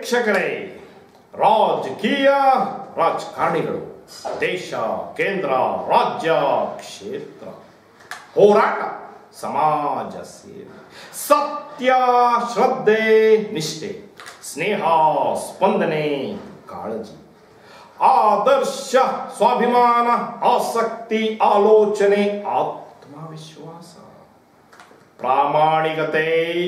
ವೀಕ್ಷಕರೇ ರಾಜಕೀಯ ರಾಜಕಾರಣಿಗಳು ದೇಶ ಕೇಂದ್ರ ರಾಜ್ಯ ಕ್ಷೇತ್ರ ಹೋರಾಟ ಸಮಾಜ ಸೇವೆ ಸತ್ಯ ಶ್ರದ್ಧೆ ನಿಷ್ಠೆ ಸ್ನೇಹ ಸ್ಪಂದನೆ ಕಾಳಜಿ ಆದರ್ಶ ಸ್ವಾಭಿಮಾನ ಆಸಕ್ತಿ ಆಲೋಚನೆ ಆತ್ಮವಿಶ್ವಾಸ ಪ್ರಾಮಾಣಿಕತೆ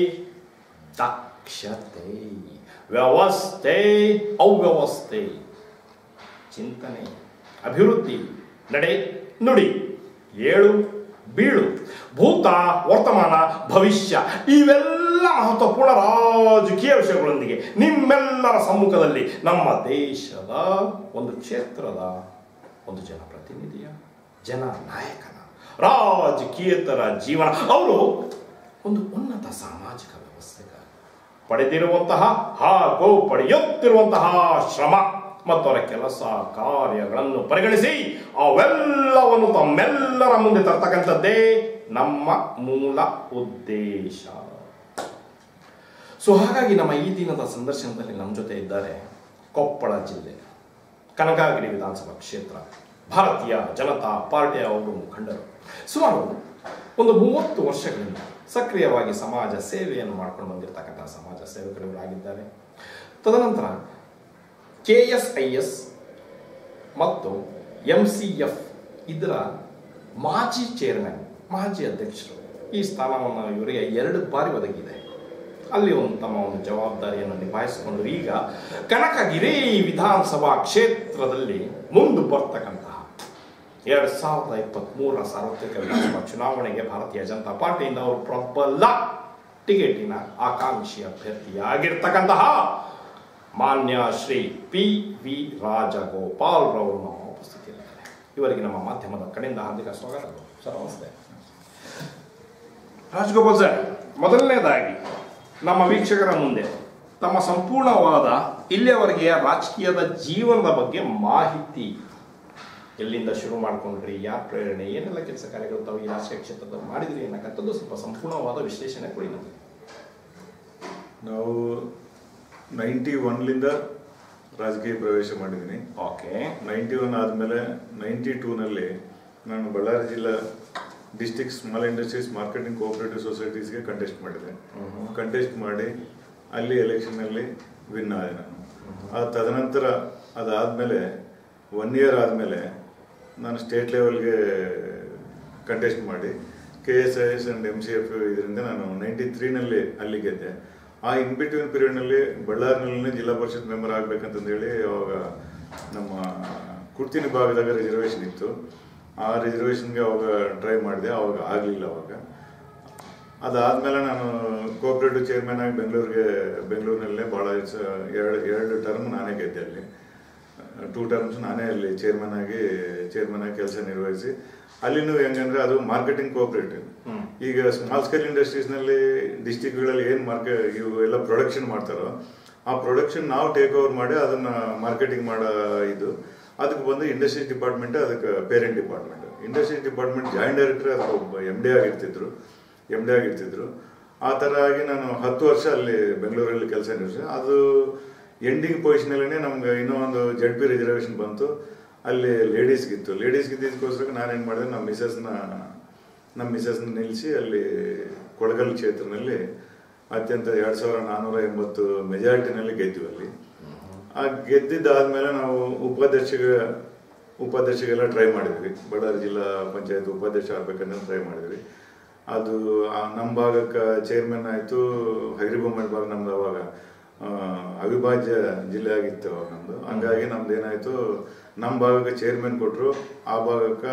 ದಕ್ಷತೆ ವ್ಯವಸ್ಥೆ ಅವ್ಯವಸ್ಥೆ ಚಿಂತನೆ ಅಭಿವೃದ್ಧಿ ನಡೆ ನುಡಿ ಏಳು ಬೀಳು ಭೂತ ವರ್ತಮಾನ ಭವಿಷ್ಯ ಇವೆಲ್ಲ ಮಹತ್ವಪೂರ್ಣ ರಾಜಕೀಯ ವಿಷಯಗಳೊಂದಿಗೆ ನಿಮ್ಮೆಲ್ಲರ ಸಮ್ಮುಖದಲ್ಲಿ ನಮ್ಮ ದೇಶದ ಒಂದು ಕ್ಷೇತ್ರದ ಒಂದು ಜನಪ್ರತಿನಿಧಿಯ ಜನ ನಾಯಕನ ರಾಜಕೀಯತರ ಜೀವನ ಅವರು ಒಂದು ಉನ್ನತ ಸಾಮಾಜಿಕ ವ್ಯವಸ್ಥೆಗಾಗಿ ಪಡೆದಿರುವಂತಹ ಹಾಗೂ ಪಡೆಯುತ್ತಿರುವಂತಹ ಶ್ರಮ ಮತ್ತು ಅವರ ಕೆಲಸ ಕಾರ್ಯಗಳನ್ನು ಪರಿಗಣಿಸಿ ಅವೆಲ್ಲವನ್ನು ತಮ್ಮೆಲ್ಲರ ಮುಂದೆ ತರ್ತಕ್ಕಂಥದ್ದೇ ನಮ್ಮ ಮೂಲ ಉದ್ದೇಶ ಸೊ ಹಾಗಾಗಿ ನಮ್ಮ ಈ ದಿನದ ಸಂದರ್ಶನದಲ್ಲಿ ನಮ್ಮ ಜೊತೆ ಇದ್ದಾರೆ ಕೊಪ್ಪಳ ಜಿಲ್ಲೆ ಕನಕಗಿರಿ ವಿಧಾನಸಭಾ ಕ್ಷೇತ್ರ ಭಾರತೀಯ ಜನತಾ ಪಾರ್ಟಿಯ ಒಬ್ಬರು ಮುಖಂಡರು ಸುಮಾರು ಒಂದು ಮೂವತ್ತು ವರ್ಷಗಳಿಂದ ಸಕ್ರಿಯವಾಗಿ ಸಮಾಜ ಸೇವೆಯನ್ನು ಮಾಡ್ಕೊಂಡು ಬಂದಿರತಕ್ಕಂತಹ ಸಮಾಜ ಸೇವಕರು ಇವರಾಗಿದ್ದಾರೆ ತದನಂತರ ಕೆ ಎಸ್ ಐ ಎಸ್ ಮತ್ತು ಎಂ ಸಿ ಎಫ್ ಇದರ ಮಾಜಿ ಚೇರ್ಮನ್ ಮಾಜಿ ಅಧ್ಯಕ್ಷರು ಈ ಸ್ಥಾನವನ್ನು ಇವರಿಗೆ ಎರಡು ಬಾರಿ ಒದಗಿದೆ ಅಲ್ಲಿ ಒಂದು ತಮ್ಮ ಒಂದು ಜವಾಬ್ದಾರಿಯನ್ನು ನಿಭಾಯಿಸಿಕೊಂಡು ಈಗ ಕನಕಗಿರಿ ವಿಧಾನಸಭಾ ಕ್ಷೇತ್ರದಲ್ಲಿ ಮುಂದೆ ಬರ್ತಕ್ಕಂತಹ ಎರಡು ಸಾವಿರದ ಇಪ್ಪತ್ತ್ಮೂರರ ಸಾರ್ವತ್ರಿಕ ವಿಧಾನಸಭಾ ಚುನಾವಣೆಗೆ ಭಾರತೀಯ ಜನತಾ ಪಾರ್ಟಿಯಿಂದ ಅವರು ಪ್ರಬಲ ಟಿಕೆಟಿನ ಆಕಾಂಕ್ಷಿ ಅಭ್ಯರ್ಥಿಯಾಗಿರ್ತಕ್ಕಂತಹ ಮಾನ್ಯ ಶ್ರೀ ಪಿ ವಿ ರಾಜಗೋಪಾಲ್ ರವರು ನಮ್ಮ ಉಪಸ್ಥಿತಿಯಲ್ಲಿದ್ದಾರೆ ಇವರಿಗೆ ನಮ್ಮ ಮಾಧ್ಯಮದ ಕಡೆಯಿಂದ ಹಾರ್ದಿಕ ಸ್ವಾಗತ ಸರ್ ನಮಸ್ತೆ ರಾಜಗೋಪಾಲ್ ಸರ್ ಮೊದಲನೇದಾಗಿ ನಮ್ಮ ವೀಕ್ಷಕರ ಮುಂದೆ ತಮ್ಮ ಸಂಪೂರ್ಣವಾದ ಇಲ್ಲಿಯವರೆಗೆ ರಾಜಕೀಯದ ಜೀವನದ ಬಗ್ಗೆ ಮಾಹಿತಿ ಎಲ್ಲಿಂದ ಶುರು ಮಾಡ್ಕೊಂಡ್ರಿ ಯಾರ ಪ್ರೇರಣೆ ಏನೆಲ್ಲ ಕೆಲಸ ಕಾರ್ಯಗಳು ತಾವು ಈ ರಾಜಕೀಯ ಕ್ಷೇತ್ರದಲ್ಲಿ ಮಾಡಿದ್ರಿ ಅನ್ನಕ್ಕಂಥದ್ದು ಸ್ವಲ್ಪ ಸಂಪೂರ್ಣವಾದ ವಿಶ್ಲೇಷಣೆ ಕೊಡಿ ನಮಗೆ ನಾವು ನೈಂಟಿ ಒನ್ಲಿಂದ ರಾಜಕೀಯ ಪ್ರವೇಶ ಮಾಡಿದ್ದೀನಿ ಓಕೆ ನೈಂಟಿ ಒನ್ ಆದಮೇಲೆ ನೈಂಟಿ ಟೂನಲ್ಲಿ ನಾನು ಬಳ್ಳಾರಿ ಜಿಲ್ಲಾ district small industries marketing cooperative ಸೊಸೈಟೀಸ್ಗೆ ಕಂಟೆಸ್ಟ್ ಮಾಡಿದೆ ಕಂಟೆಸ್ಟ್ ಮಾಡಿ ಅಲ್ಲಿ ಎಲೆಕ್ಷನ್ನಲ್ಲಿ ವಿನ್ ಆದೆ ನಾನು ಆ ತದನಂತರ ಅದಾದಮೇಲೆ ಒನ್ ಇಯರ್ ಆದಮೇಲೆ ನಾನು ಸ್ಟೇಟ್ ಲೆವೆಲ್ಗೆ ಕಂಟೆಸ್ಟ್ ಮಾಡಿ K S I S and M C F ಇದರಿಂದ ನಾನು ನೈಂಟಿ ತ್ರೀನಲ್ಲಿ ಅಲ್ಲಿ ಗೆದ್ದೆ ಆ ಇನ್ ಬಿಟ್ವೀನ್ ಪೀರಿಯಡ್ನಲ್ಲಿ ಬಳ್ಳಾರಿನಲ್ಲೇ ಜಿಲ್ಲಾ ಪರಿಷತ್ ಮೆಂಬರ್ ಆಗ್ಬೇಕಂತಂದೇಳಿ ಅವಾಗ ನಮ್ಮ ಕುರ್ತಿನಿ ಭಾಗದಾಗ ರಿಸರ್ವೇಷನ್ ಇತ್ತು ಆ ರಿಸರ್ವೇಷನ್ಗೆ ಅವಾಗ ಟ್ರೈ ಮಾಡಿದೆ ಅವಾಗ ಆಗಲಿಲ್ಲ ಅವಾಗ ಅದಾದಮೇಲೆ ನಾನು ಕೋಆಪರೇಟಿವ್ ಚೇರ್ಮನ್ ಆಗಿ ಬೆಂಗಳೂರಿಗೆ ಬೆಂಗಳೂರಿನಲ್ಲೇ ಭಾಳ ಎರಡು ಎರಡು ಟರ್ಮ್ ನಾನೇ ಗೆದ್ದೆ ಅಲ್ಲಿ ಟೂ ಟರ್ಮ್ಸ್ ನಾನೇ ಅಲ್ಲಿ ಚೇರ್ಮನ್ ಆಗಿ ಚೇರ್ಮನ್ ಆಗಿ ಕೆಲಸ ನಿರ್ವಹಿಸಿ ಅಲ್ಲಿನೂ ಹೆಂಗಂದ್ರೆ ಅದು ಮಾರ್ಕೆಟಿಂಗ್ ಕೋಆಪರೇಟಿವ್ ಈಗ ಸ್ಮಾಲ್ ಸ್ಕೇಲ್ ಇಂಡಸ್ಟ್ರೀಸ್ನಲ್ಲಿ ಡಿಸ್ಟಿಕ್ಗಳಲ್ಲಿ ಏನು ಮಾರ್ಕೆಟ್ ಇವು ಎಲ್ಲ ಪ್ರೊಡಕ್ಷನ್ ಮಾಡ್ತಾರೋ ಆ ಪ್ರೊಡಕ್ಷನ್ ನಾವು ಟೇಕ್ ಓವರ್ ಮಾಡಿ ಅದನ್ನ ಮಾರ್ಕೆಟಿಂಗ್ ಮಾಡೋ ಇದು ಅದಕ್ಕೆ ಬಂದು ಇಂಡಸ್ಟ್ರೀಸ್ ಡಿಪಾರ್ಟ್ಮೆಂಟ್ ಅದಕ್ಕೆ parent department industries department joint director ಅದಕ್ಕೆ ಒಬ್ಬ ಎಮ್ ಡಿ ಆಗಿರ್ತಿದ್ರು ಎಮ್ ಡಿ ಆಗಿರ್ತಿದ್ರು ಆ ಥರ ಆಗಿ ನಾನು ಹತ್ತು ವರ್ಷ ಅಲ್ಲಿ ಬೆಂಗಳೂರಲ್ಲಿ ಕೆಲಸ ನಿರ್ವಹಿಸಿ ಅದು ಎಂಡಿಂಗ್ ಪೊಸಿಷನಲ್ಲೇ ನಮ್ಗೆ ಇನ್ನೂ ಒಂದು ಜೆಡ್ ಪಿ ರಿಸರ್ವೇಷನ್ ಬಂತು ಅಲ್ಲಿ ಲೇಡೀಸ್ಗಿತ್ತು ಲೇಡೀಸ್ಗಿದ್ದಕ್ಕೋಸ್ಕರ ನಾನೇನು ಮಾಡಿದೆ ನಮ್ಮ ಮಿಸಸ್ನ ನಮ್ಮ ಮಿಸಸ್ನ ನಿಲ್ಲಿಸಿ ಅಲ್ಲಿ ಕೊಳಗಲ್ ಕ್ಷೇತ್ರದಲ್ಲಿ ಅತ್ಯಂತ ಎರಡು ಸಾವಿರ ನಾನ್ನೂರ ಎಂಬತ್ತು ಮೆಜಾರಿಟಿನಲ್ಲಿ ಗೆದ್ವಿ ಅಲ್ಲಿ ಆ ಗೆದ್ದಿದ್ದಾದ್ಮೇಲೆ ನಾವು ಉಪಾಧ್ಯಕ್ಷಗ ಉಪಾಧ್ಯಕ್ಷಗೆಲ್ಲ ಟ್ರೈ ಮಾಡಿದ್ವಿ ಬಳ್ಳಾರಿ ಜಿಲ್ಲಾ ಪಂಚಾಯತ್ ಉಪಾಧ್ಯಕ್ಷ ಆಗ್ಬೇಕಂತ ಟ್ರೈ ಮಾಡಿದ್ವಿ ಅದು ಆ ನಮ್ಮ ಭಾಗಕ್ಕೆ ಚೇರ್ಮನ್ ಆಯಿತು ಹೈರಿಬೊಮ್ಮನ ಭಾಗ ನಮ್ದು ಅವಾಗ ಆ, ಅವಿಭಾಜ್ಯ ಜಿಲ್ಲೆ ಆಗಿತ್ತು ಅವಾಗ ನಮ್ದು ಹಂಗಾಗಿ ನಮ್ದು ಏನಾಯ್ತು ನಮ್ಮ ಭಾಗಕ್ಕೆ ಚೇರ್ಮನ್ ಕೊಟ್ಟರು ಆ ಭಾಗಕ್ಕೆ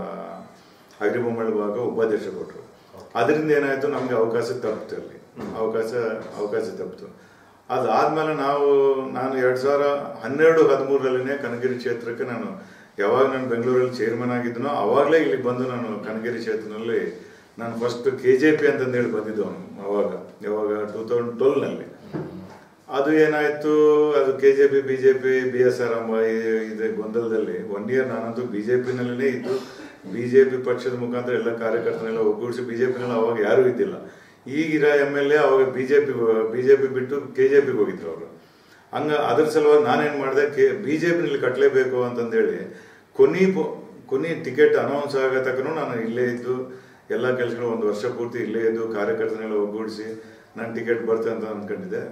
ಹೈರಿಬೊಮ್ಮಳ ಭಾಗ ಉಪಾಧ್ಯಕ್ಷ ಕೊಟ್ಟರು ಅದರಿಂದ ಏನಾಯ್ತು ನಮ್ಗೆ ಅವಕಾಶ ತಪ್ಪಿತು ಅಲ್ಲಿ ಅವಕಾಶ ಅವಕಾಶ ತಪ್ಪಿತು ಅದಾದ್ಮೇಲೆ ನಾವು ನಾನು ಎರಡ್ ಸಾವಿರ ಹನ್ನೆರಡು ಹದಿಮೂರರಲ್ಲಿನೇ ಕನಗಿರಿ ಕ್ಷೇತ್ರಕ್ಕೆ ನಾನು ಯಾವಾಗ ನಾನು ಬೆಂಗಳೂರಲ್ಲಿ ಚೇರ್ಮನ್ ಆಗಿದ್ದನೋ ಅವಾಗಲೇ ಇಲ್ಲಿ ಬಂದು ನಾನು ಕನಗಿರಿ ಕ್ಷೇತ್ರದಲ್ಲಿ ನಾನು ಫಸ್ಟ್ ಕೆ ಜೆ ಪಿ ಅಂತಂದೇಳಿ ಬಂದಿದ್ದು ಅವನು ಅವಾಗ ಯಾವಾಗ ಟೂ ತೌಸಂಡ್ ಟ್ವೆಲ್ನಲ್ಲಿ ಅದು ಏನಾಯ್ತು ಅದು K J P B J P B S R ಎಂಬ ಈ- ಇದೆ ಗೊಂದಲದಲ್ಲಿ ಒನ್ ಇಯರ್ ನಾನಂತೂ ಬಿ ಜೆ ಪಿನಲ್ಲೇ ಇದ್ದು ಬಿ ಜೆ ಪಿ ಪಕ್ಷದ ಮುಖಾಂತರ ಎಲ್ಲ ಕಾರ್ಯಕರ್ತನೆಲ್ಲ ಒಗ್ಗೂಡಿಸಿ ಬಿ ಜೆ ಪಿನಲ್ಲಿ ಅವಾಗ ಯಾರೂ ಇದ್ದಿಲ್ಲ ಈಗಿರೋ ಎಮ್ ಎಲ್ ಎ ಅವಾಗ B J P B J P ಬಿಟ್ಟು ಕೆ ಜೆ ಪಿಗೆ ಹೋಗಿದ್ರು ಅವರು ಹಂಗ ಅದ್ರ ಸಲುವಾಗಿ ನಾನೇನ್ ಮಾಡಿದೆ ಕೆ ಬಿ ಜೆ ಪಿನಲ್ಲಿ ಕಟ್ಟಲೇಬೇಕು ಅಂತಂದೇಳಿ ಕೊನಿ ಪೊ- ಕೊನಿ ಟಿಕೆಟ್ ಅನೌನ್ಸ್ ಆಗೋ ತಕ್ಕನು ನಾನು ಇಲ್ಲೇ ಇದ್ದು ಎಲ್ಲ ಕೆಲಸಗಳು ಒಂದು ವರ್ಷ ಪೂರ್ತಿ ಇಲ್ಲೇ ಇದ್ದು ಕಾರ್ಯಕರ್ತನೆಲ್ಲ ಒಗ್ಗೂಡಿಸಿ ನಾನು ಟಿಕೆಟ್ ಬರ್ತೇನೆ ಅಂತ ಅಂದ್ಕೊಂಡಿದ್ದೆ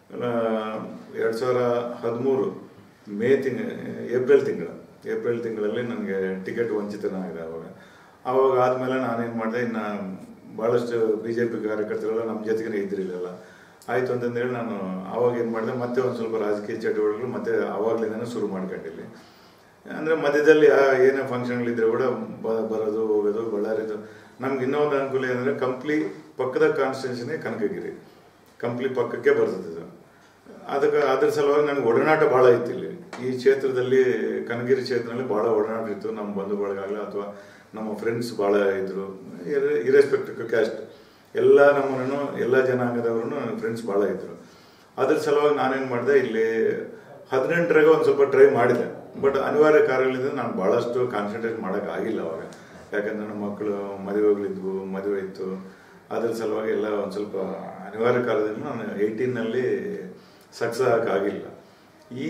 ಎರಡು ಸಾವಿರ ಹದಿಮೂರು ಮೇ ತಿಂಗ ಏಪ್ರಿಲ್ ತಿಂಗಳ ಏಪ್ರಿಲ್ ತಿಂಗಳಲ್ಲಿ ನನಗೆ ಟಿಕೆಟ್ ವಂಚಿತನಾಗಿದೆ ಅವಾಗ ಅವಾಗ ಆದಮೇಲೆ ನಾನೇನು ಮಾಡಿದೆ ಇನ್ನು ಭಾಳಷ್ಟು ಬಿ ಜೆ ಪಿ ಕಾರ್ಯಕರ್ತರೆಲ್ಲ ನಮ್ಮ ಜೊತೆಗೇ ಇದ್ರಿಲ್ಲಲ್ಲ ಆಯಿತು ಅಂತಂದೇಳಿ ನಾನು ಅವಾಗ ಏನು ಮಾಡಿದೆ ಮತ್ತೆ ಒಂದು ಸ್ವಲ್ಪ ರಾಜಕೀಯ ಚಟುವಟಿಕೆಗಳು ಮತ್ತೆ ಅವಾಗಲಿಂದನೇ ಶುರು ಮಾಡ್ಕೊಂಡಿಲ್ಲಿ ಅಂದರೆ ಮಧ್ಯದಲ್ಲಿ ಆ- ಏನೇ ಫಂಕ್ಷನ್ಗಳಿದ್ರೆ ಕೂಡ ಬ- ಬರೋದು ಹೋಗೋದು ಬಳ್ಳಾರಿದು ನಮ್ಗೆ ಇನ್ನೊಂದು ಅನುಕೂಲ ಏನಂದರೆ ಕಂಪ್ಲಿ ಪಕ್ಕದ ಕಾನ್ಸ್ಟಿಟ್ಯೂನ್ಸಿನೇ ಕನಕಗಿರಿ ಕಂಪ್ಲಿ ಪಕ್ಕಕ್ಕೆ ಬರ್ತದೆ ಇದು ಅದಕ್ಕೆ ಅದ್ರ ಸಲುವಾಗಿ ನನಗೆ ಒಡನಾಟ ಭಾಳ ಇತ್ತು ಇಲ್ಲಿ ಈ ಕ್ಷೇತ್ರದಲ್ಲಿ ಕನಗಿರಿ ಕ್ಷೇತ್ರದಲ್ಲಿ ಭಾಳ ಒಡನಾಟ ಇತ್ತು ನಮ್ಮ ಬಂಧು ಬಳಗಾಗಲಿ ಅಥವಾ ನಮ್ಮ ಫ್ರೆಂಡ್ಸ್ ಭಾಳ ಇದ್ರು ಇರೆಸ್ಪೆಕ್ಟಿವ್ ಕ್ಯಾಸ್ಟ್ ಎಲ್ಲ ನಮ್ಮನ್ನು ಎಲ್ಲ ಜನಾಂಗದವರು ನನ್ನ ಫ್ರೆಂಡ್ಸ್ ಭಾಳ ಇದ್ರು ಅದ್ರ ಸಲುವಾಗಿ ನಾನೇನು ಮಾಡಿದೆ ಇಲ್ಲಿ ಹದಿನೆಂಟರಾಗ ಒಂದು ಸ್ವಲ್ಪ ಟ್ರೈ ಮಾಡಿದೆ ಬಟ್ ಅನಿವಾರ್ಯ ಕಾರ್ಯಗಳಿಂದ ನಾನು ಭಾಳಷ್ಟು ಕಾನ್ಸಂಟ್ರೇಟ್ ಮಾಡೋಕೆ ಆಗಿಲ್ಲ ಅವಾಗ ಯಾಕಂದ್ರೆ ನನ್ನ ಮಕ್ಕಳು ಮದುವೆಗಳಿದ್ವು ಮದುವೆ ಇತ್ತು ಅದ್ರ ಸಲುವಾಗಿ ಎಲ್ಲ ಒಂದು ಸ್ವಲ್ಪ ಅನಿವಾರ್ಯ ಕಾರಣದಿಂದ ನಾನು ಏಯ್ಟೀನಲ್ಲಿ ಸಕ್ಸಸ್ ಆಗಕ್ಕಾಗಿಲ್ಲ ಈ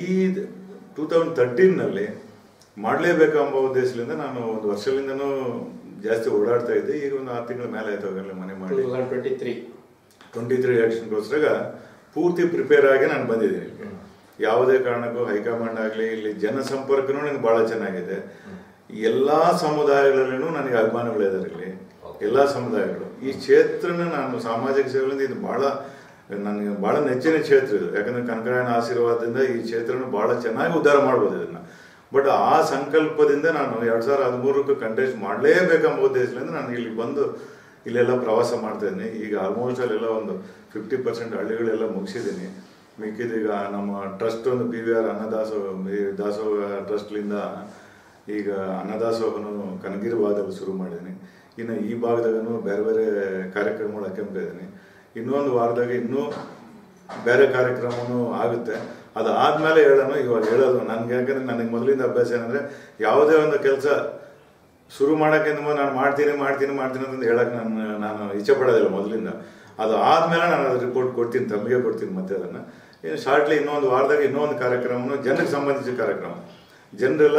ಟೂ ತೌಸಂಡ್ ತರ್ಟೀನ್ನಲ್ಲಿ ಮಾಡಲೇಬೇಕೆಂಬ ಉದ್ದೇಶದಿಂದ ನಾನು ಒಂದು ವರ್ಷದಿಂದನೂ ಜಾಸ್ತಿ ಓಡಾಡ್ತಾ ಇದ್ದೆ ಈಗ ಒಂದು ಆರು ತಿಂಗಳ ಮೇಲೆ ಆಯ್ತು ಅವಾಗೆಲ್ಲ ಮನೆ ಟೂ ಮಾಡಿ thousand twenty three twenty three ಎಲೆಕ್ಷನ್ಗೋಸ್ಕರ ಪೂರ್ತಿ ಪ್ರಿಪೇರ್ ಆಗಿ ನಾನು ಬಂದಿದ್ದೀನಿ ಇಲ್ಲಿ. ಯಾವುದೇ ಕಾರಣಕ್ಕೂ ಹೈಕಮಾಂಡ್ ಆಗಲಿ ಇಲ್ಲಿ ಜನಸಂಪರ್ಕನೂ ನನಗೆ ಭಾಳ ಚೆನ್ನಾಗಿದೆ ಎಲ್ಲಾ ಸಮುದಾಯಗಳಲ್ಲೂ ನನಗೆ ಅಭಿಮಾನಿಗಳಿದ್ದಾರೆ ಇಲ್ಲಿ ಎಲ್ಲಾ ಸಮುದಾಯಗಳು ಈ ಕ್ಷೇತ್ರನ ನಾನು ಸಾಮಾಜಿಕ ಸೇವೆಯಿಂದ ಇದು ಬಹಳ ನನಗೆ ಬಹಳ ನೆಚ್ಚಿನ ಕ್ಷೇತ್ರ ಇದು ಯಾಕಂದ್ರೆ ಕನಕರಾಯನ ಆಶೀರ್ವಾದದಿಂದ ಈ ಕ್ಷೇತ್ರನ ಬಹಳ ಚೆನ್ನಾಗಿ ಉದ್ಧಾರ ಮಾಡ್ಬೋದು ಇದನ್ನ ಬಟ್ ಆ ಸಂಕಲ್ಪದಿಂದ ನಾನು ಎರಡ್ ಸಾವಿರದ ಹದಿಮೂರಕ್ಕೆ ಕಂಟೆಸ್ಟ್ ಮಾಡಲೇಬೇಕೆಂಬ ಉದ್ದೇಶದಿಂದ ನಾನು ಇಲ್ಲಿ ಬಂದು ಇಲ್ಲೆಲ್ಲ ಪ್ರವಾಸ ಮಾಡ್ತಾ ಇದ್ದೀನಿ ಈಗ ಆಲ್ಮೋಸ್ಟ್ ಅಲ್ಲೆಲ್ಲ ಒಂದು ಫಿಫ್ಟಿ ಪರ್ಸೆಂಟ್ ಹಳ್ಳಿಗಳೆಲ್ಲ ಮುಗಿಸಿದ್ದೀನಿ ಮಿಕ್ಕಿದೀಗ ನಮ್ಮ ಟ್ರಸ್ಟ್ ಒಂದು ಪಿ ವಿ ಆರ್ ಅನ್ನದಾಸೋಹ ಈ ದಾಸೋಹ ಟ್ರಸ್ಟ್ಲಿಂದ ಈಗ ಅನ್ನದಾಸೋಹನು ಕನಗಿರಿ ಭಾಗದಲ್ಲಿ ಶುರು ಮಾಡಿದ್ದೀನಿ ಇನ್ನು ಈ ಭಾಗದಾಗನು ಬೇರೆ ಬೇರೆ ಕಾರ್ಯಕ್ರಮಗಳು ಹಾಕ್ಕೊಂತ ಇದ್ದೀನಿ ಇನ್ನೊಂದು ವಾರದಾಗ ಇನ್ನೂ ಬೇರೆ ಕಾರ್ಯಕ್ರಮನೂ ಆಗುತ್ತೆ ಅದಾದ್ಮೇಲೆ ಹೇಳೋಣ ಇವಾಗ ಹೇಳೋದು ನನ್ಗೆ ಯಾಕಂದ್ರೆ ನನಗೆ ಮೊದಲಿಂದ ಅಭ್ಯಾಸ ಏನಂದ್ರೆ ಯಾವುದೇ ಒಂದು ಕೆಲಸ ಶುರು ಮಾಡೋಕೆ ನಾನು ಮಾಡ್ತೀನಿ ಮಾಡ್ತೀನಿ ಮಾಡ್ತೀನಿ ಅಂತ ಹೇಳಕ್ ನಾನು ನಾನು ಇಚ್ಛೆ ಪಡೋದಿಲ್ಲ ಮೊದಲಿಂದ ಅದು ಆದ್ಮೇಲೆ ನಾನು ಅದು ರಿಪೋರ್ಟ್ ಕೊಡ್ತೀನಿ ತಮಗೆ ಕೊಡ್ತೀನಿ ಮತ್ತೆ ಅದನ್ನ ಇನ್ನು ಶಾರ್ಟ್ಲಿ ಇನ್ನೊಂದು ವಾರದಾಗ ಇನ್ನೊಂದು ಕಾರ್ಯಕ್ರಮನು ಜನಕ್ಕೆ ಸಂಬಂಧಿಸಿದ ಕಾರ್ಯಕ್ರಮ ಜನರೆಲ್ಲ